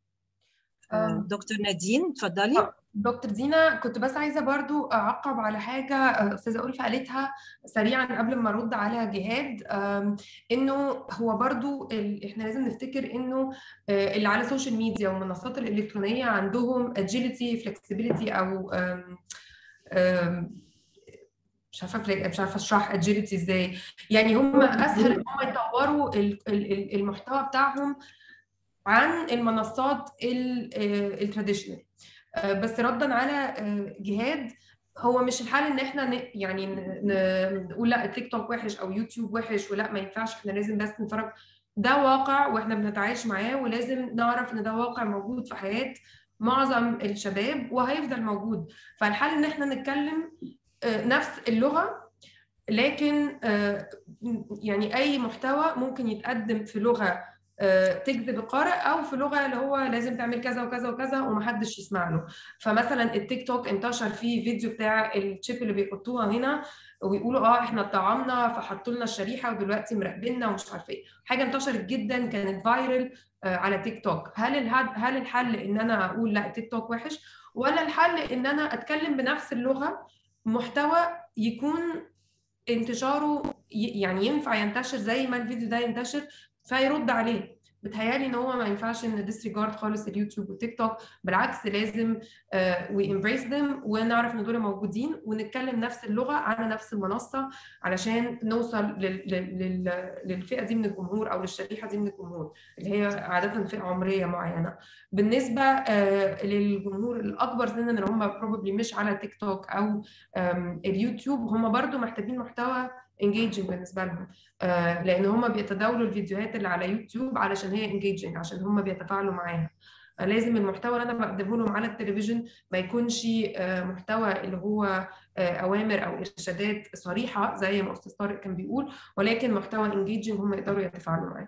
دكتور نادين اتفضلي دكتور دينا كنت بس عايزه برضو اعقب على حاجه استاذه ألفة قالتها سريعا قبل ما ارد عليها جهاد انه هو برضو احنا لازم نفتكر انه اللي على السوشيال ميديا والمنصات الالكترونيه عندهم اجيليتي فلكسبيليتي او مش عارفه مش عارفه اشرح اجيليتي ازاي يعني هم اسهل ان هم يطوروا المحتوى بتاعهم عن المنصات التراديشنال بس ردا على جهاد هو مش الحال ان احنا يعني نقول لا التيك توك وحش او يوتيوب وحش ولا ما ينفعش احنا لازم بس نتفرج ده واقع واحنا بنتعايش معاه ولازم نعرف ان ده واقع موجود في حياه معظم الشباب وهيفضل موجود فالحال ان احنا نتكلم نفس اللغه لكن يعني اي محتوى ممكن يتقدم في لغه تجذب القارئ او في لغه اللي هو لازم تعمل كذا وكذا وكذا ومحدش يسمع له فمثلا التيك توك انتشر فيه فيديو بتاع الشيب اللي بيحطوها هنا ويقولوا اه احنا اتطعمنا فحطوا لنا الشريحه ودلوقتي مراقبيننا ومش عارفه ايه حاجه انتشرت جدا كانت فايرل على تيك توك هل هل الحل ان انا اقول لا تيك توك وحش ولا الحل ان انا اتكلم بنفس اللغه محتوى يكون انتشاره يعني ينفع ينتشر زي ما الفيديو ده ينتشر فيرد عليه بتهيالي ان هو ما ينفعش ان ديسريجارد خالص اليوتيوب والتيك توك بالعكس لازم وي امبريس ذم ونعرف ان دول موجودين ونتكلم نفس اللغه على نفس المنصه علشان نوصل للفئه دي من الجمهور او للشريحه دي من الجمهور اللي هي عاده فئه عمريه معينه بالنسبه للجمهور الاكبر سنا اللي هم بروبلي مش على تيك توك او اليوتيوب هم برضو محتاجين محتوى انجيجنج بالنسبه لهم آه لان هم بيتداولوا الفيديوهات اللي على يوتيوب علشان هي انجيجنج عشان هم بيتفاعلوا معاها آه لازم المحتوى اللي انا بقدمه لهم على التلفزيون ما يكونش آه محتوى اللي هو اوامر او ارشادات صريحه زي ما استاذ طارق كان بيقول ولكن محتوى انجيجنج هم يقدروا يتفاعلوا معاه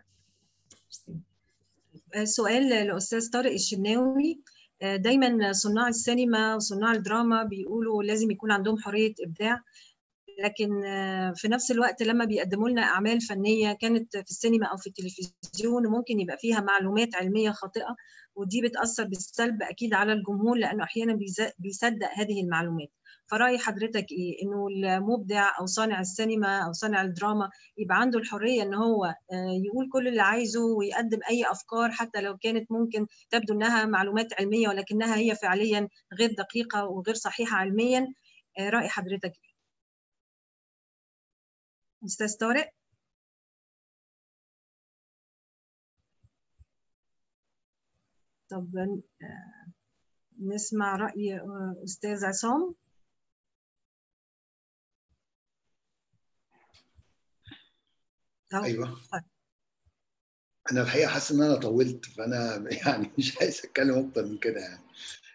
سؤال لاستاذ طارق الشناوي دايما صناع السينما وصناع الدراما بيقولوا لازم يكون عندهم حريه ابداع لكن في نفس الوقت لما بيقدموا لنا اعمال فنيه كانت في السينما او في التلفزيون ممكن يبقى فيها معلومات علميه خاطئه ودي بتاثر بالسلب اكيد على الجمهور لانه احيانا بيصدق هذه المعلومات فراي حضرتك ايه انه المبدع او صانع السينما او صانع الدراما يبقى عنده الحريه ان هو يقول كل اللي عايزه ويقدم اي افكار حتى لو كانت ممكن تبدو انها معلومات علميه ولكنها هي فعليا غير دقيقه وغير صحيحه علميا راي حضرتك ايه استاذ طارق طب آه، نسمع رأي آه، أستاذ عصام أو- ايوه انا الحقيقه حاسس ان انا طولت فانا يعني مش عايز اتكلم اكتر من كده يعني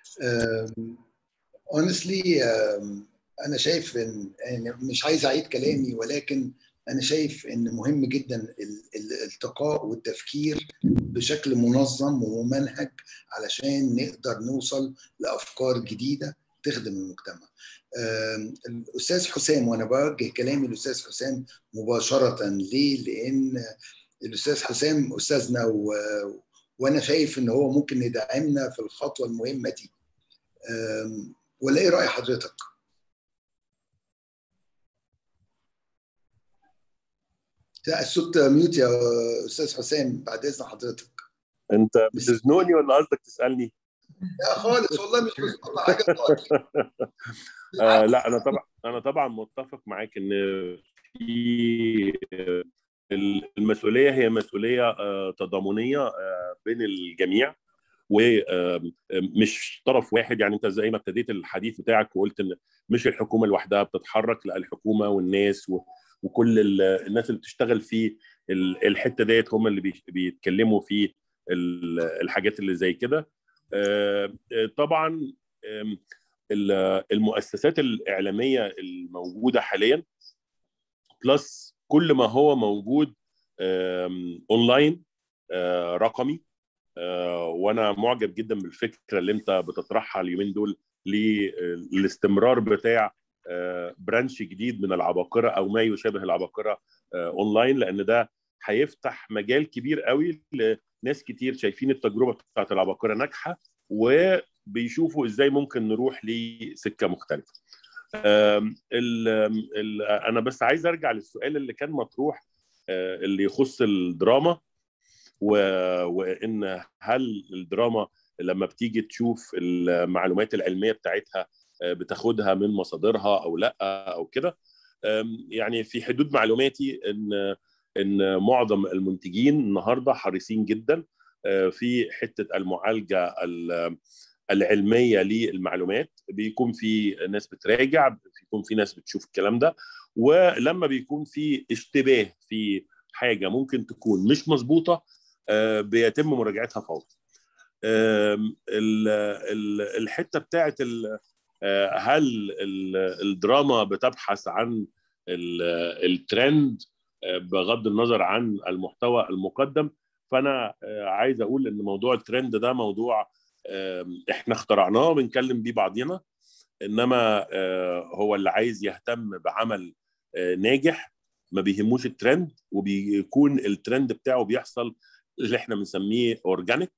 honestly انا شايف ان يعني مش عايز اعيد كلامي ولكن انا شايف ان مهم جدا ال- الالتقاء والتفكير بشكل منظم وممنهج علشان نقدر نوصل لافكار جديده تخدم المجتمع. آم، الاستاذ حسام وانا بوجه كلامي للاستاذ حسام مباشره ليه؟ لان الاستاذ حسام استاذنا و... وانا شايف ان هو ممكن يدعمنا في الخطوه المهمه دي. آم، ولا ايه راي حضرتك؟ لا الصوت ميوت يا استاذ حسام بعد اذن حضرتك. انت بتزنقني ولا قصدك تسالني؟ لا خالص والله مش بسقط حاجه خالص. آه لا انا طبعا انا طبعا متفق معاك ان في المسؤوليه هي مسؤوليه آه، تضامنيه آه، بين الجميع ومش طرف واحد يعني انت زي ما ابتديت الحديث بتاعك وقلت ان مش الحكومه لوحدها بتتحرك لا الحكومه والناس و- وكل ال- الناس اللي بتشتغل في ال- الحته ديت هم اللي بي- بيتكلموا في ال- الحاجات اللي زي كده آه، آه، طبعا آم، ال- المؤسسات الاعلاميه الموجوده حاليا بلس كل ما هو موجود آم، اونلاين آه، رقمي آه، وانا معجب جدا بالفكره اللي انت بتطرحها اليومين دول للاستمرار بتاع آه، برانش جديد من العباقره او ما يشابه العباقره آه، اونلاين لان ده هيفتح مجال كبير قوي لناس كتير شايفين التجربه بتاعت العباقره ناجحه وبيشوفوا ازاي ممكن نروح لسكه مختلفه. آم، ال ال انا بس عايز ارجع للسؤال اللي كان مطروح آه، اللي يخص الدراما و- وان هل الدراما لما بتيجي تشوف المعلومات العلميه بتاعتها آه، بتاخدها من مصادرها او لا او كده آم، يعني في حدود معلوماتي ان ان معظم المنتجين النهارده حريصين جدا آه، في حته المعالجه ال- العلميه للمعلومات بيكون في ناس بتراجع بيكون في ناس بتشوف الكلام ده ولما بيكون في اشتباه في حاجه ممكن تكون مش مظبوطه آه، بيتم مراجعتها فورا آم، ال- ال- الحته بتاعت ال- آه، هل ال- الدراما بتبحث عن ال- الترند آه، بغض النظر عن المحتوى المقدم فانا آه، عايز اقول ان موضوع الترند ده موضوع آم، احنا اخترعناه بنكلم بيه بعضينا انما آه، هو اللي عايز يهتم بعمل آه، ناجح ما بيهموش الترند وبيكون الترند بتاعه بيحصل اللي احنا بنسميه اورجانيك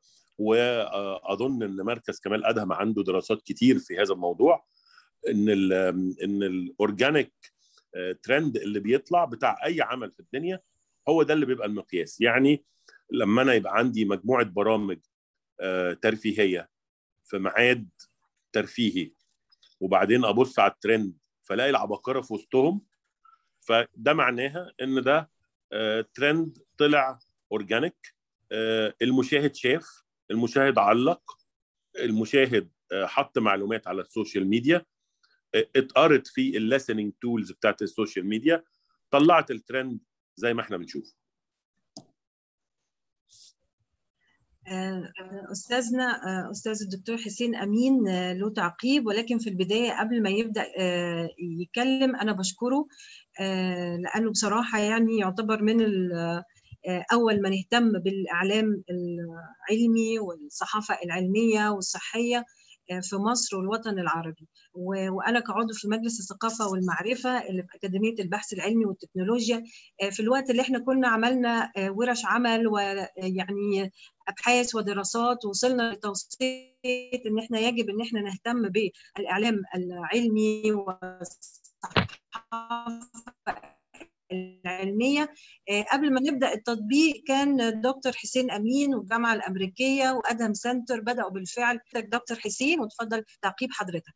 واظن ان مركز كمال ادهم عنده دراسات كتير في هذا الموضوع ان ال ان الاورجانيك ترند اللي بيطلع بتاع اي عمل في الدنيا هو ده اللي بيبقى المقياس يعني لما انا يبقى عندي مجموعه برامج آه، ترفيهيه في ميعاد ترفيهي وبعدين ابص على الترند فلاقي العباقره في وسطهم فده معناها ان ده آه، ترند طلع اورجانيك آه، المشاهد شاف المشاهد علق المشاهد آه، حط معلومات على السوشيال ميديا آه، اتقرت في الليسننج تولز بتاعت السوشيال ميديا طلعت الترند زي ما احنا بنشوف آه، أستاذنا آه، أستاذ الدكتور حسين أمين آه، له تعقيب ولكن في البداية قبل ما يبدأ آه، يتكلم أنا بشكره آه، لأنه بصراحة يعني يعتبر من ال- آه، أول من اهتم بالإعلام العلمي والصحافة العلمية والصحية آه، في مصر والوطن العربي و- وأنا كعضو في مجلس الثقافة والمعرفة اللي في أكاديمية البحث العلمي والتكنولوجيا آه، في الوقت اللي احنا كنا عملنا آه، ورش عمل ويعني ابحاث ودراسات وصلنا لتوصيه ان احنا يجب ان احنا نهتم بالاعلام العلمي والصحافه العلميه آه، قبل ما نبدا التطبيق كان دكتور حسين امين والجامعه الامريكيه وادهم سنتر بداوا بالفعل دكتور حسين وتفضل تعقيب حضرتك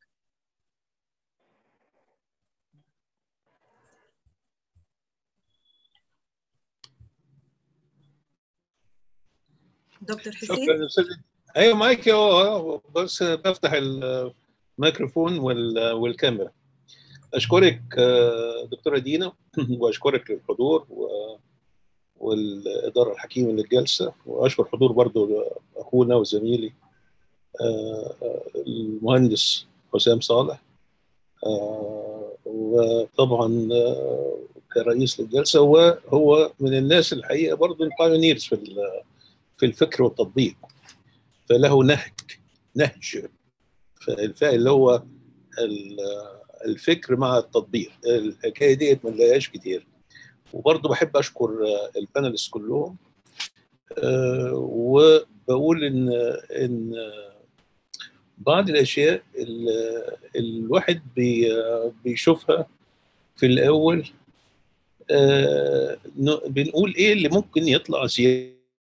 دكتور حسين شكرا يا استاذ ايوه معاك اه بس بفتح الميكروفون وال- والكاميرا اشكرك آه، دكتوره دينا واشكرك للحضور و- والاداره الحكيمه للجلسه واشكر حضور برضو اخونا وزميلي آه، آه، المهندس حسام صالح آه، وطبعا آه، كرئيس للجلسه وهو من الناس الحقيقه برضو البايونيرز في ال- في الفكر والتطبيق فله نهج نهج فالفاء اللي هو ال- الفكر مع التطبيق الحكايه ديت ما نلاقيهاش كتير وبرضه بحب اشكر آه، البانلست كلهم آه، وبقول ان ان بعض الاشياء ال- الواحد بي- بيشوفها في الاول آه، ن- بنقول ايه اللي ممكن يطلع زياده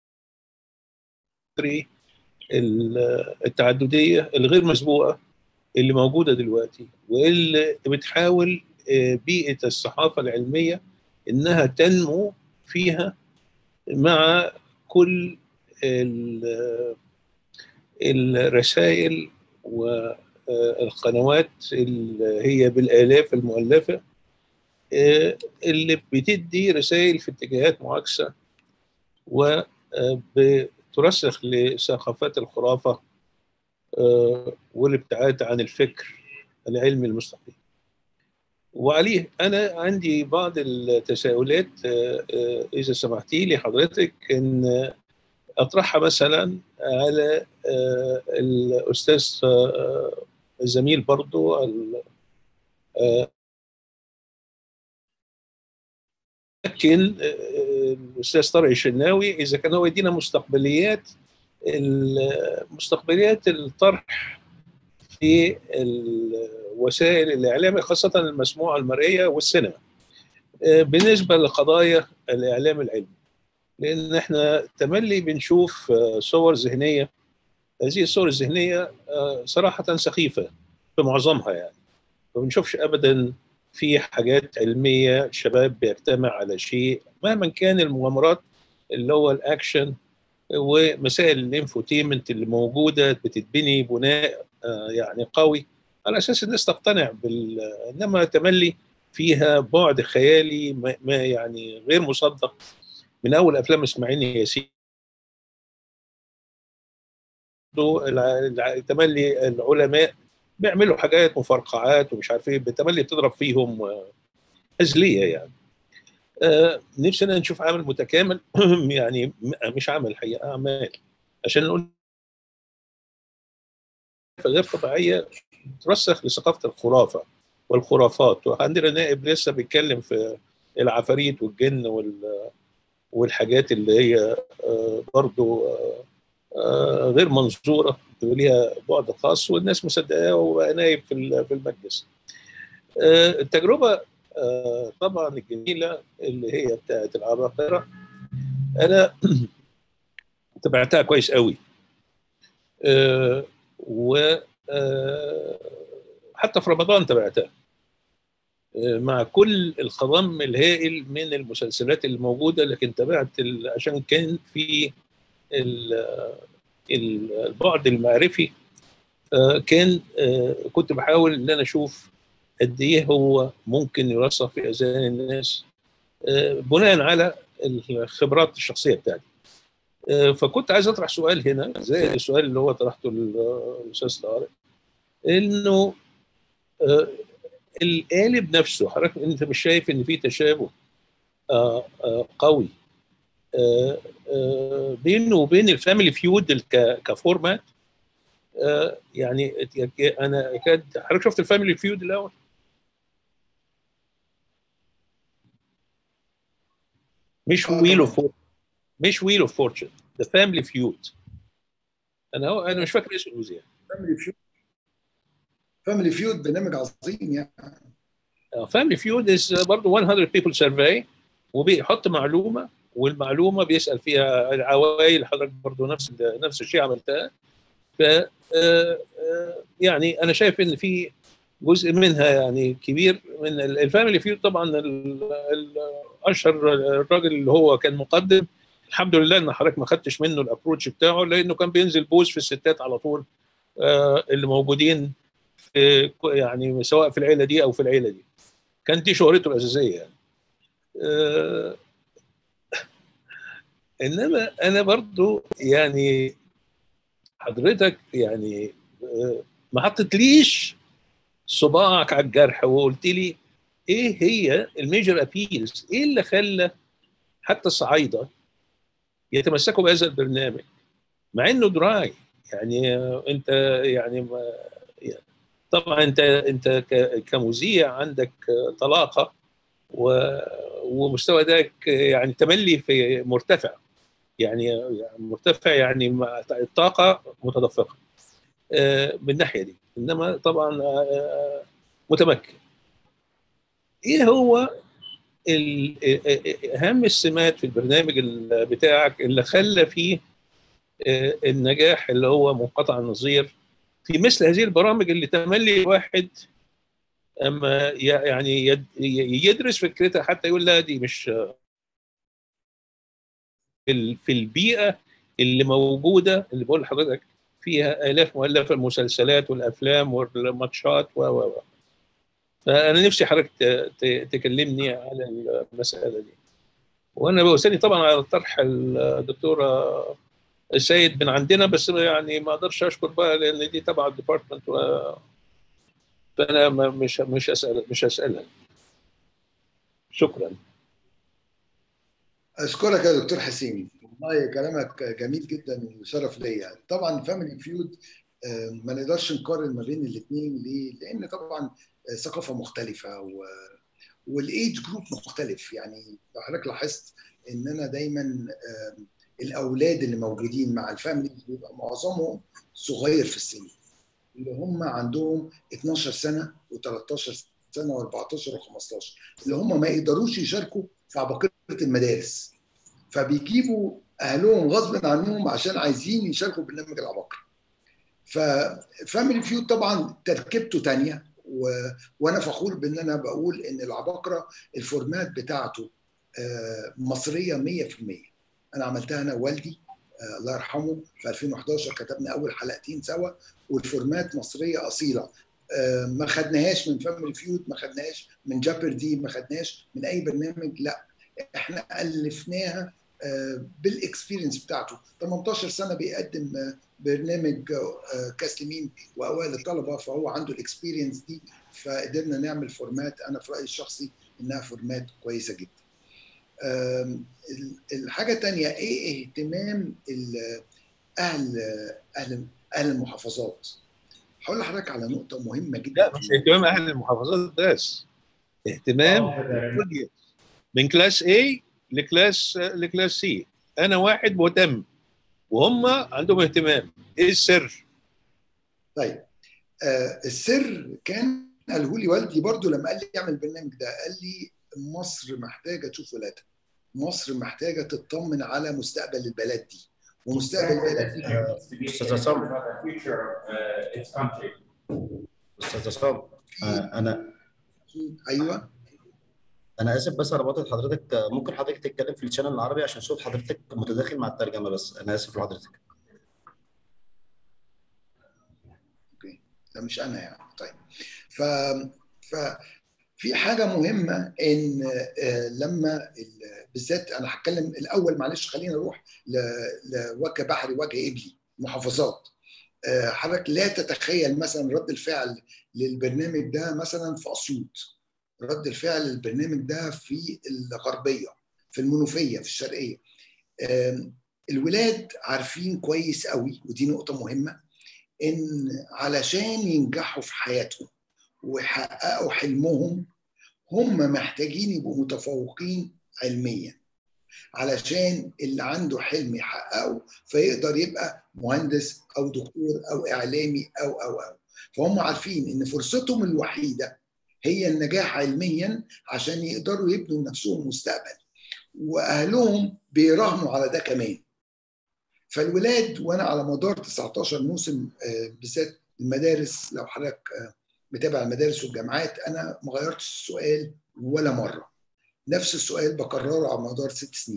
ال- التعدديه الغير مسبوقه اللي موجوده دلوقتي واللي بتحاول آه، بيئه الصحافه العلميه انها تنمو فيها مع كل ال- الرسائل والقنوات اللي هي بالالاف المؤلفه آه، اللي بتدي رسائل في اتجاهات معاكسه وبترسخ لثقافات الخرافه آه، والابتعاد عن الفكر العلمي المستقيم وعليه انا عندي بعض التساؤلات آه، آه، اذا سمحتي لي حضرتك ان اطرحها مثلا على آه، الاستاذ آه، الزميل برضو ال- آه، لكن آه، الاستاذ طارق الشناوي اذا كان هو يدينا مستقبليات ال- مستقبليات الطرح في وسائل الاعلام خاصه المسموعه المرئيه والسينما آه، بالنسبه لقضايا الاعلام العلمي لان احنا تملي بنشوف آه، صور ذهنيه هذه الصور الذهنيه آه، صراحه سخيفه في معظمها يعني ما بنشوفش ابدا في حاجات علميه شباب بيجتمع على شيء مهما كان المغامرات اللي هو الاكشن ومسائل الانفوتيمنت اللي موجوده بتتبني بناء آه، يعني قوي على اساس الناس تقتنع بال انما تملي فيها بعد خيالي ما ما يعني غير مصدق من اول افلام اسماعيل ياسين الع- الع- تملي العلماء بيعملوا حاجات مفرقعات ومش عارف ايه بتملي بتضرب فيهم آه، هزليه يعني آه، نفسنا نشوف عمل متكامل يعني م- مش عمل الحقيقه اعمال عشان نقول غير طبيعيه ترسخ لثقافه الخرافه والخرافات وعندنا نائب لسه بيتكلم في العفاريت والجن وال والحاجات اللي هي آه، برضو آه، آه، غير منظوره وليها بعد خاص والناس مصدقاه وبقى نايب في ال- في المجلس. آه، التجربه آه، طبعا الجميله اللي هي بتاعت العباقره انا تابعتها كويس قوي آه، و آه، حتى في رمضان تابعتها آه، مع كل الخضم الهائل من المسلسلات الموجوده لكن تابعت ال- عشان كان في ال- ال- البعد المعرفي آه، كان آه، كنت بحاول ان انا اشوف قد ايه هو ممكن يرسخ في اذهان الناس آه، بناء على الخبرات الشخصيه بتاعتي آه، فكنت عايز اطرح سؤال هنا زي السؤال اللي هو طرحته الاستاذ طارق انه آه، القالب نفسه حضرتك انت مش شايف ان في تشابه آه، آه، قوي آه، آه، بينه وبين الفاميلي فيود ك- كفورمات آه، يعني انا كاد حضرتك شفت الفاميلي فيود الاول؟ مش آه، ويل طبعاً. اوف مش ويل اوف فورتشن ذا فاميلي فيود انا هو انا مش فاكر اسمه زي فاميلي فيود فاميلي فيود برنامج عظيم يعني فاميلي فيود از برضه 100 بيبل سيرفي وبيحط معلومه والمعلومه بيسال فيها العوائل حضرتك برضه نفس نفس الشيء عملتها ف آه، آه، يعني انا شايف ان في جزء منها يعني كبير من ال- الفاميلي فيود طبعا ال- ال- اشهر الراجل اللي هو كان مقدم الحمد لله ان حضرتك ما خدتش منه الابروتش بتاعه لانه كان بينزل بوز في الستات على طول آه اللي موجودين في يعني سواء في العيله دي او في العيله دي كانت دي شهرته الاساسيه يعني آه انما انا برضو يعني حضرتك يعني آه ما حطيتليش صباعك على الجرح وقلت لي ايه هي الميجر ابيلز ايه اللي خلى حتى الصعايده يتمسكوا بهذا البرنامج مع انه دراي يعني انت يعني ما يعني طبعا انت انت كمذيع عندك طلاقه ومستوى يعني تملي في مرتفع يعني مرتفع يعني مع الطاقه متدفقه من الناحيه دي انما طبعا متمكن ايه هو اهم السمات في البرنامج بتاعك اللي خلى فيه النجاح اللي هو منقطع النظير في مثل هذه البرامج اللي تملي واحد اما يعني يدرس فكرتها حتى يقول لا دي مش في البيئه اللي موجوده اللي بقول لحضرتك فيها الاف مؤلفه المسلسلات والافلام والماتشات و و فانا نفسي حضرتك تكلمني على المساله دي وانا بوسني طبعا على طرح الدكتوره السيد من عندنا بس يعني ما اقدرش اشكر بقى لان دي تبع الديبارتمنت و... فانا مش مش اسال مش اسالها شكرا اشكرك يا دكتور حسين والله كلامك جميل جدا وشرف ليا طبعا فاميلي فيود ما نقدرش نقارن ما بين الاثنين ليه؟ لان طبعا ثقافه مختلفه و... والايدج جروب مختلف يعني لو حضرتك لاحظت ان انا دايما الاولاد اللي موجودين مع الفاميلي بيبقى معظمهم صغير في السن اللي هم عندهم 12 سنه و13 سنه و14 و15 اللي هم ما يقدروش يشاركوا في عباقره المدارس فبيجيبوا اهلهم غصب عنهم عشان عايزين يشاركوا برنامج العباقره ففاميلي فيود طبعا تركيبته تانية و... وانا فخور بان انا بقول ان العباقره الفورمات بتاعته مصريه 100% انا عملتها انا ووالدي الله يرحمه في 2011 كتبنا اول حلقتين سوا والفورمات مصريه اصيله ما خدناهاش من فاميلي فيود ما خدناهاش من جابردي ما خدناهاش من اي برنامج لا احنا الفناها بالاكسبيرينس بتاعته 18 سنه بيقدم برنامج كاس لمين واوائل الطلبه فهو عنده الاكسبيرينس دي فقدرنا نعمل فورمات انا في رايي الشخصي انها فورمات كويسه جدا. الحاجه الثانيه ايه اهتمام اهل اهل اهل المحافظات؟ هقول لحضرتك على نقطه مهمه جدا لا مش اهتمام اهل المحافظات بس اهتمام من كلاس A لكلاس لكلاس C انا واحد مهتم وهم عندهم اهتمام ايه السر طيب آه السر كان قاله لي والدي برضو لما قال لي اعمل البرنامج ده قال لي مصر محتاجه تشوف ولادها مصر محتاجه تطمن على مستقبل البلد دي ومستقبل البلد دي استاذ عصام استاذ عصام انا ايوه انا اسف بس انا بقطع حضرتك ممكن حضرتك تتكلم في الشانل العربي عشان صوت حضرتك متداخل مع الترجمه بس انا اسف لحضرتك اوكي ده مش انا يعني طيب ف ف في حاجه مهمه ان لما بالذات انا هتكلم الاول معلش خلينا نروح لوجه بحري وجه ابلي محافظات حضرتك لا تتخيل مثلا رد الفعل للبرنامج ده مثلا في اسيوط رد الفعل البرنامج ده في الغربيه في المنوفيه في الشرقيه الولاد عارفين كويس قوي ودي نقطه مهمه ان علشان ينجحوا في حياتهم ويحققوا حلمهم هم محتاجين يبقوا متفوقين علميا علشان اللي عنده حلم يحققه فيقدر يبقى مهندس او دكتور او اعلامي او او او فهم عارفين ان فرصتهم الوحيده هي النجاح علميا عشان يقدروا يبنوا لنفسهم مستقبل واهلهم بيراهنوا على ده كمان فالولاد وانا على مدار 19 موسم بالذات المدارس لو حضرتك متابع المدارس والجامعات انا ما غيرتش السؤال ولا مره نفس السؤال بكرره على مدار ست سنين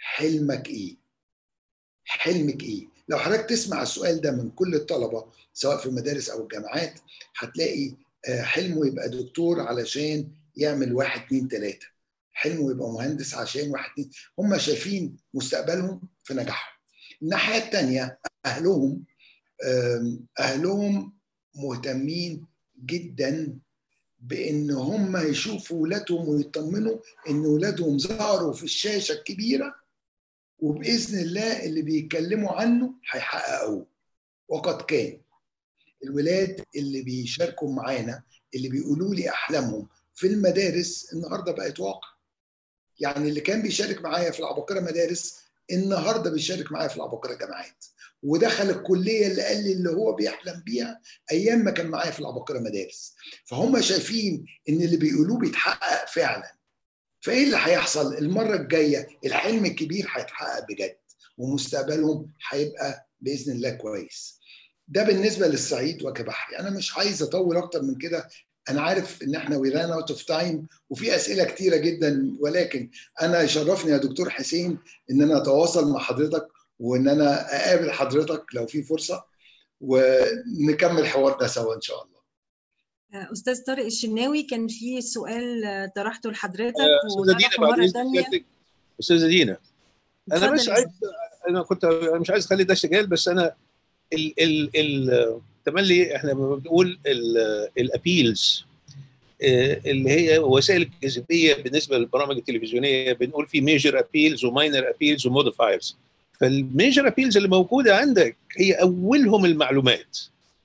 حلمك ايه حلمك ايه لو حضرتك تسمع السؤال ده من كل الطلبه سواء في المدارس او الجامعات هتلاقي حلمه يبقى دكتور علشان يعمل واحد اتنين تلاته حلمه يبقى مهندس عشان واحد اتنين هم شايفين مستقبلهم في نجاحهم الناحيه الثانيه اهلهم اهلهم مهتمين جدا بان هم يشوفوا ولادهم ويطمنوا ان ولادهم ظهروا في الشاشه الكبيره وباذن الله اللي بيتكلموا عنه هيحققوه وقد كان الولاد اللي بيشاركوا معانا اللي بيقولوا لي احلامهم في المدارس النهارده بقت واقع يعني اللي كان بيشارك معايا في العباقره مدارس النهارده بيشارك معايا في العباقره جامعات ودخل الكليه اللي قال لي اللي هو بيحلم بيها ايام ما كان معايا في العباقره مدارس فهم شايفين ان اللي بيقولوه بيتحقق فعلا فايه اللي هيحصل المره الجايه الحلم الكبير هيتحقق بجد ومستقبلهم هيبقى باذن الله كويس ده بالنسبه للصعيد وكبحري انا مش عايز اطول اكتر من كده انا عارف ان احنا وي ران اوت اوف تايم وفي اسئله كتيره جدا ولكن انا يشرفني يا دكتور حسين ان انا اتواصل مع حضرتك وان انا اقابل حضرتك لو في فرصه ونكمل الحوار ده سوا ان شاء الله استاذ طارق الشناوي كان في سؤال طرحته لحضرتك استاذه دينا بعد اذنك استاذه دينا انا بس عايز انا كنت أنا مش عايز اخلي ده سجال بس انا ال ال ال تملي احنا بنقول الابيلز اللي هي وسائل الجاذبيه بالنسبه للبرامج التلفزيونيه بنقول في ميجر ابيلز وماينر ابيلز وموديفايرز فالميجر ابيلز اللي موجوده عندك هي اولهم المعلومات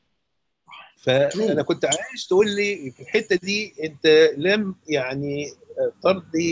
فانا كنت عايز تقول لي في الحته دي انت لم يعني ترضي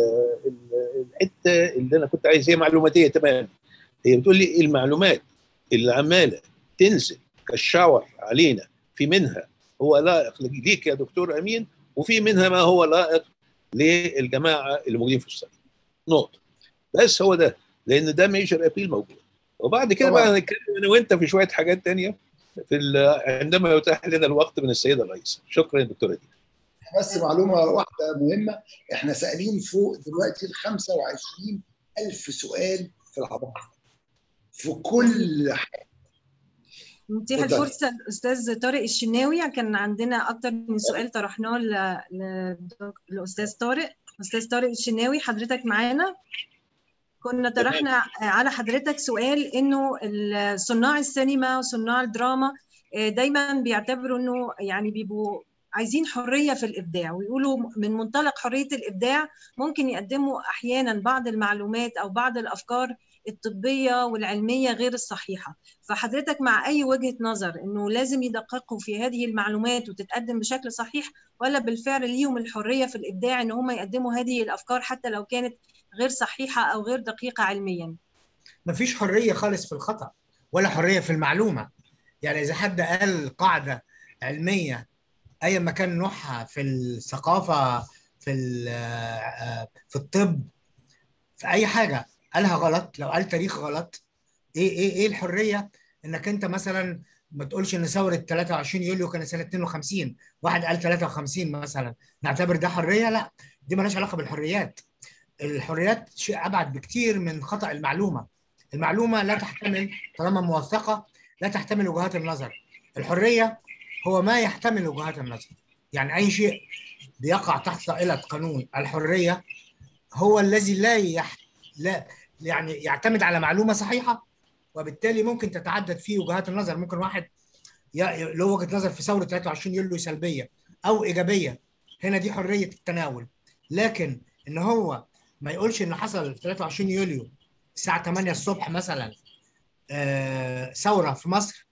الحته اللي انا كنت عايز هي معلوماتيه تمام هي بتقول لي المعلومات اللي عماله تنزل كالشاور علينا في منها هو لائق ليك يا دكتور امين وفي منها ما هو لائق للجماعه اللي موجودين في الصعيد نقطه بس هو ده لان ده ميجر ابيل موجود وبعد كده بقى هنتكلم انا وانت في شويه حاجات تانية في عندما يتاح لنا الوقت من السيده الرئيسه شكرا يا دكتوره دي بس معلومه واحده مهمه احنا سائلين فوق دلوقتي ال 25 الف سؤال في العباقره في كل حاجه نتيح الفرصه الاستاذ طارق الشناوي كان عندنا اكتر من سؤال طرحناه للاستاذ طارق استاذ طارق الشناوي حضرتك معانا كنا طرحنا على حضرتك سؤال انه صناع السينما وصناع الدراما دايما بيعتبروا انه يعني بيبقوا عايزين حريه في الابداع ويقولوا من منطلق حريه الابداع ممكن يقدموا احيانا بعض المعلومات او بعض الافكار الطبيه والعلميه غير الصحيحه فحضرتك مع اي وجهه نظر انه لازم يدققوا في هذه المعلومات وتتقدم بشكل صحيح ولا بالفعل ليهم الحريه في الابداع ان هم يقدموا هذه الافكار حتى لو كانت غير صحيحه او غير دقيقه علميا مفيش حريه خالص في الخطا ولا حريه في المعلومه يعني اذا حد قال قاعده علميه ايا ما كان نوعها في الثقافه في في الطب في اي حاجه قالها غلط لو قال تاريخ غلط ايه ايه ايه الحريه انك انت مثلا ما تقولش ان ثوره 23 يوليو كانت سنه 52 واحد قال 53 مثلا نعتبر ده حريه لا دي مالهاش علاقه بالحريات الحريات شيء ابعد بكتير من خطا المعلومه المعلومه لا تحتمل طالما موثقه لا تحتمل وجهات النظر الحريه هو ما يحتمل وجهات النظر يعني اي شيء بيقع تحت طائله قانون الحريه هو الذي لا يح... لا يعني يعتمد على معلومه صحيحه وبالتالي ممكن تتعدد فيه وجهات النظر ممكن واحد له وجهه نظر في ثوره 23 يوليو سلبيه او ايجابيه هنا دي حريه التناول لكن ان هو ما يقولش ان حصل في 23 يوليو الساعه 8 الصبح مثلا آه ثوره في مصر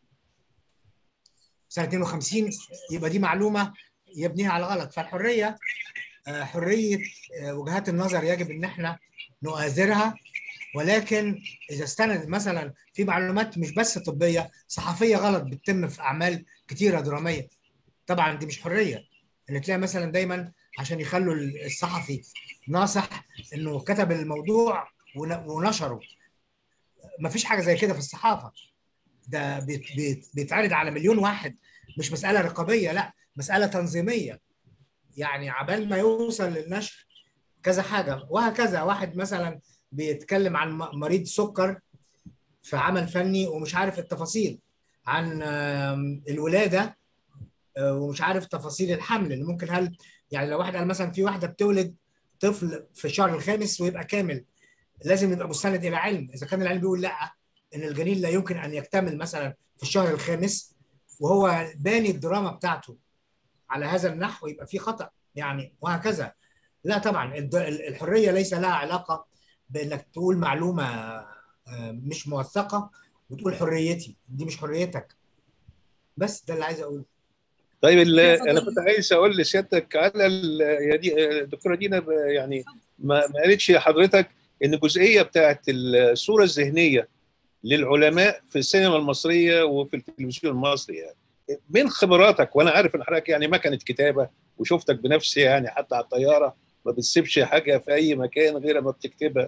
سنه 52 يبقى دي معلومه يبنيها على غلط فالحريه آه حريه آه وجهات النظر يجب ان احنا نؤازرها ولكن اذا استند مثلا في معلومات مش بس طبيه صحفيه غلط بتتم في اعمال كتيره دراميه طبعا دي مش حريه ان تلاقي مثلا دايما عشان يخلوا الصحفي ناصح انه كتب الموضوع ونشره ما فيش حاجه زي كده في الصحافه ده بيت بيت بيتعرض على مليون واحد مش مساله رقابيه لا مساله تنظيميه يعني عبال ما يوصل للنشر كذا حاجه وهكذا واحد مثلا بيتكلم عن م- مريض سكر في عمل فني ومش عارف التفاصيل عن آم، الولاده آه، ومش عارف تفاصيل الحمل اللي ممكن هل يعني لو واحد قال مثلا في واحده بتولد طفل في الشهر الخامس ويبقى كامل لازم يبقى مستند الى علم اذا كان العلم بيقول لا ان الجنين لا يمكن ان يكتمل مثلا في الشهر الخامس وهو باني الدراما بتاعته على هذا النحو يبقى في خطا يعني وهكذا لا طبعا الد- الحريه ليس لها علاقه بانك تقول معلومه آه، مش موثقه وتقول حريتي دي مش حريتك بس ده اللي عايز اقوله طيب ال- اتفضل. انا كنت عايز اقول لسيادتك على ال- يا دي الدكتوره دينا ب- يعني ما ما قالتش لحضرتك ان الجزئيه بتاعت الصوره الذهنيه للعلماء في السينما المصريه وفي التلفزيون المصري يعني من خبراتك وانا عارف ان حضرتك يعني ما كانت كتابه وشفتك بنفسي يعني حتى على الطياره ما بتسيبش حاجه في اي مكان غير ما بتكتبها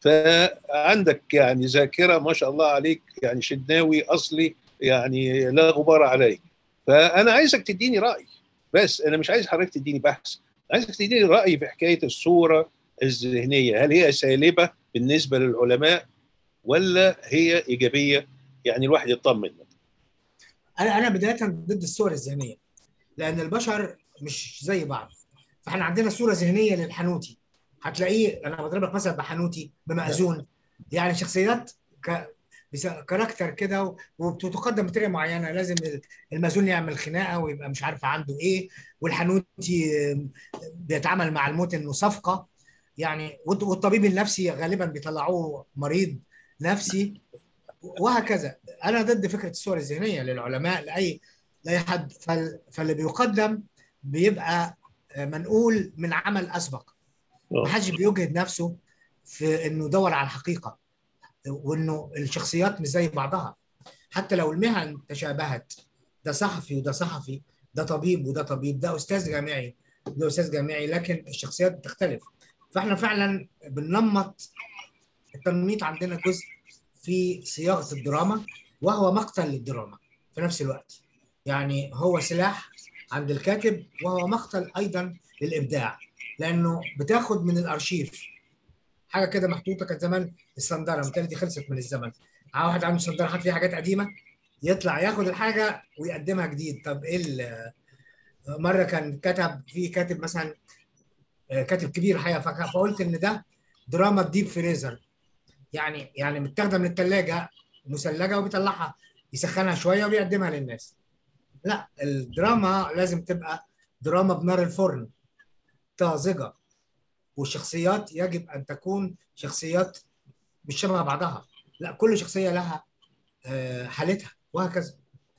فعندك يعني ذاكره ما شاء الله عليك يعني شدناوي اصلي يعني لا غبار عليه فانا عايزك تديني راي بس انا مش عايز حضرتك تديني بحث عايزك تديني راي في حكايه الصوره الذهنيه هل هي سالبه بالنسبه للعلماء ولا هي ايجابيه يعني الواحد يطمن انا انا بدايه ضد الصور الذهنيه لان البشر مش زي بعض فاحنا عندنا صوره ذهنيه للحنوتي هتلاقيه انا بضرب لك مثلا بحنوتي بمأذون يعني شخصيات ك... بس- كاركتر كده و- وبتتقدم بطريقه معينه لازم المأذون يعمل خناقه ويبقى مش عارف عنده ايه والحنوتي آم، بيتعامل مع الموت انه صفقه يعني والط- والطبيب النفسي غالبا بيطلعوه مريض نفسي وهكذا انا ضد فكره الصور الذهنيه للعلماء لاي لاي حد فال... فاللي بيقدم بيبقى منقول من عمل اسبق ما حدش بيجهد نفسه في انه يدور على الحقيقه وانه الشخصيات مش زي بعضها حتى لو المهن تشابهت ده صحفي وده صحفي ده طبيب وده طبيب ده استاذ جامعي وده استاذ جامعي لكن الشخصيات بتختلف فاحنا فعلا بننمط التنميط عندنا جزء في صياغه الدراما وهو مقتل للدراما في نفس الوقت يعني هو سلاح عند الكاتب وهو مقتل ايضا للابداع لانه بتاخد من الارشيف حاجه كده محطوطه كانت زمان الصنداره متهيألي دي خلصت من الزمن واحد عنده صنداره حاطط فيها حاجات قديمه يطلع ياخد الحاجه ويقدمها جديد طب ايه ال- مره كان كتب في كاتب مثلا آه، كاتب كبير الحقيقه فك- فقلت ان ده دراما الديب فريزر يعني يعني متاخده من الثلاجه مثلجه وبيطلعها يسخنها شويه وبيقدمها للناس لا الدراما لازم تبقى دراما بنار الفرن طازجه والشخصيات يجب ان تكون شخصيات مش شبه بعضها لا كل شخصيه لها آه، حالتها وهكذا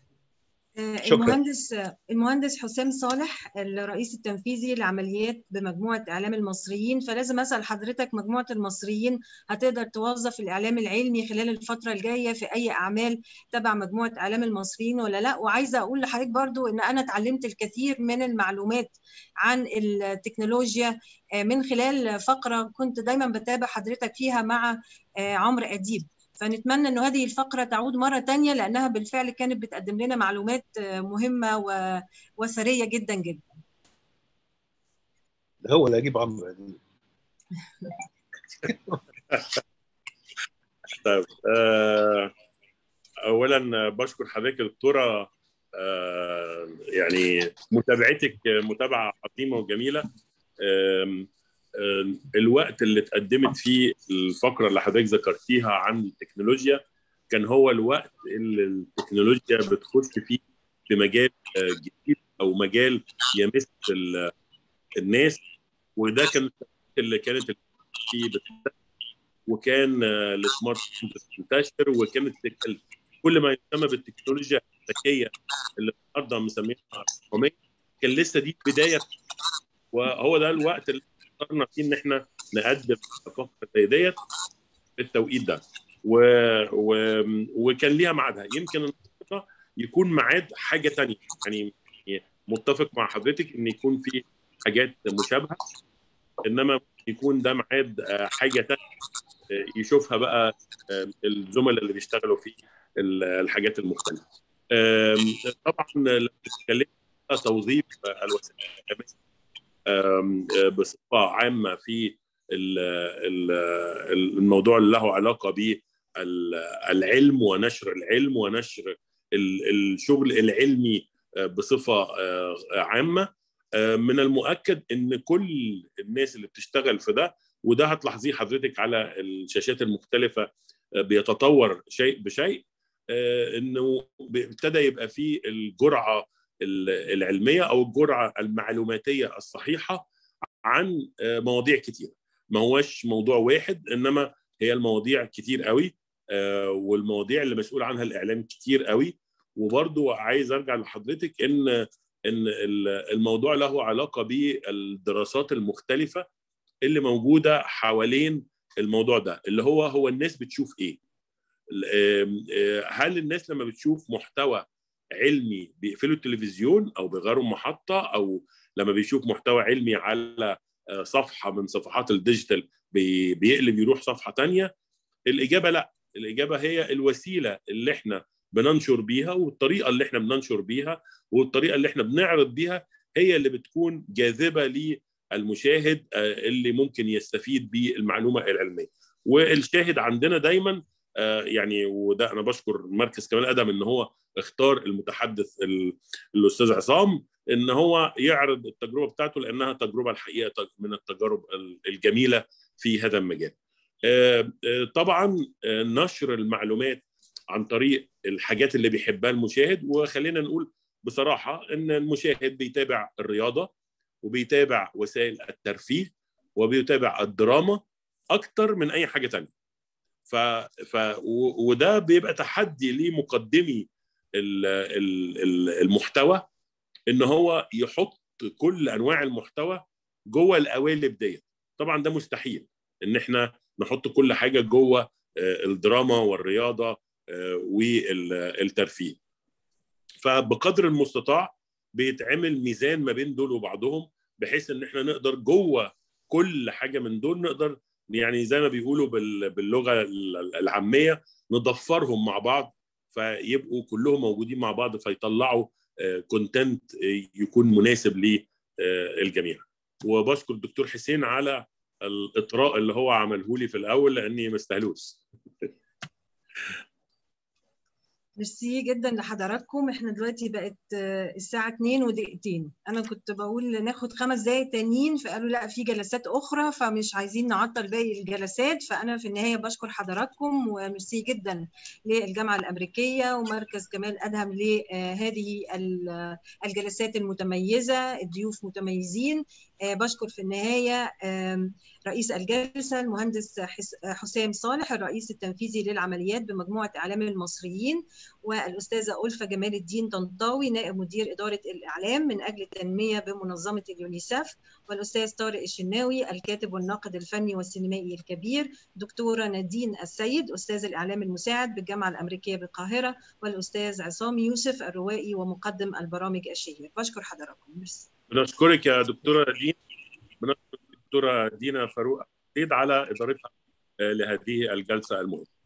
شكراً. المهندس المهندس حسام صالح الرئيس التنفيذي لعمليات بمجموعه اعلام المصريين فلازم اسال حضرتك مجموعه المصريين هتقدر توظف الاعلام العلمي خلال الفتره الجايه في اي اعمال تبع مجموعه اعلام المصريين ولا لا وعايزه اقول لحضرتك برضو ان انا اتعلمت الكثير من المعلومات عن التكنولوجيا آه، من خلال فقره كنت دايما بتابع حضرتك فيها مع آه، عمرو اديب فنتمنى انه هذه الفقره تعود مره تانية لانها بالفعل كانت بتقدم لنا معلومات آه، مهمه و- وثريه جدا جدا هو اللي هجيب عمرو أديب. طيب آه، اولا بشكر حضرتك يا دكتوره آه، يعني متابعتك متابعه عظيمه وجميله آم، آم، الوقت اللي اتقدمت فيه الفقره اللي حضرتك ذكرتيها عن التكنولوجيا كان هو الوقت اللي التكنولوجيا بتخش فيه في مجال آه، جديد او مجال يمس ال- الناس وده كان الوقت اللي كانت فيه بتنتشر وكان آه، السمارت فون بتنتشر وكانت ال- كل ما يسمى بالتكنولوجيا الذكيه اللي النهارده مسمينها رقميه كان لسه دي بدايه وهو ده الوقت اللي اخترنا فيه ان احنا نقدم ثقافه زي ديت في التوقيت ده و... و... وكان ليها ميعادها يمكن النهارده يكون ميعاد حاجه تانية يعني متفق مع حضرتك ان يكون في حاجات مشابهه انما ممكن يكون ده ميعاد آه، حاجه تانية آه، يشوفها بقى آه، الزملاء اللي بيشتغلوا في ال- الحاجات المختلفه آم، طبعا لما بتتكلم على توظيف الوسائل الإعلامية، آم، آه، بصفه عامه في الموضوع اللي له علاقه بالعلم ونشر العلم ونشر الشغل العلمي بصفه عامه من المؤكد ان كل الناس اللي بتشتغل في ده وده هتلاحظيه حضرتك على الشاشات المختلفه بيتطور شيء بشيء انه ابتدى يبقى فيه الجرعه العلميه او الجرعه المعلوماتيه الصحيحه عن مواضيع كتير ما هوش موضوع واحد انما هي المواضيع كتير قوي والمواضيع اللي مسؤول عنها الاعلام كتير قوي وبرضو عايز ارجع لحضرتك ان ان الموضوع له علاقه بالدراسات المختلفه اللي موجوده حوالين الموضوع ده اللي هو هو الناس بتشوف ايه هل الناس لما بتشوف محتوى علمي بيقفلوا التلفزيون او بيغيروا محطه او لما بيشوف محتوى علمي على صفحه من صفحات الديجيتال بيقلب يروح صفحه تانية الاجابه لا الاجابه هي الوسيله اللي احنا بننشر بيها والطريقه اللي احنا بننشر بيها والطريقه اللي احنا بنعرض بيها هي اللي بتكون جاذبه للمشاهد اللي ممكن يستفيد بالمعلومه العلميه والشاهد عندنا دايما يعني وده انا بشكر مركز كمال ادم ان هو اختار المتحدث الاستاذ عصام ان هو يعرض التجربه بتاعته لانها تجربه الحقيقه من التجارب الجميله في هذا المجال. طبعا نشر المعلومات عن طريق الحاجات اللي بيحبها المشاهد وخلينا نقول بصراحه ان المشاهد بيتابع الرياضه وبيتابع وسائل الترفيه وبيتابع الدراما اكتر من اي حاجه ثانيه. ف... ف... وده بيبقى تحدي لمقدمي المحتوى ان هو يحط كل انواع المحتوى جوه القوالب ديت طبعا ده مستحيل ان احنا نحط كل حاجه جوه الدراما والرياضه والترفيه فبقدر المستطاع بيتعمل ميزان ما بين دول وبعضهم بحيث ان احنا نقدر جوه كل حاجه من دول نقدر يعني زي ما بيقولوا باللغه العاميه نضفرهم مع بعض فيبقوا كلهم موجودين مع بعض فيطلعوا كونتنت يكون مناسب للجميع وبشكر الدكتور حسين على الاطراء اللي هو عمله لي في الاول لاني ما استاهلوش ميرسي جدا لحضراتكم احنا دلوقتي بقت الساعة 2 ودقيقتين انا كنت بقول ناخد خمس دقايق تانيين فقالوا لا في جلسات اخرى فمش عايزين نعطل باقي الجلسات فانا في النهاية بشكر حضراتكم وميرسي جدا للجامعة الامريكية ومركز كمال ادهم لهذه الجلسات المتميزة الضيوف متميزين بشكر في النهاية رئيس الجلسة المهندس حسام صالح الرئيس التنفيذي للعمليات بمجموعة إعلام المصريين والأستاذة ألفة جمال الدين طنطاوي نائب مدير إدارة الإعلام من أجل التنمية بمنظمة اليونيسف والأستاذ طارق الشناوي الكاتب والناقد الفني والسينمائي الكبير دكتورة نادين السيد أستاذ الإعلام المساعد بالجامعة الأمريكية بالقاهرة والأستاذ عصام يوسف الروائي ومقدم البرامج الشهير بشكر حضراتكم ميرسي بنشكرك يا دكتوره دينا بنشكر الدكتوره دينا فاروق سيد على ادارتها لهذه الجلسه المهمه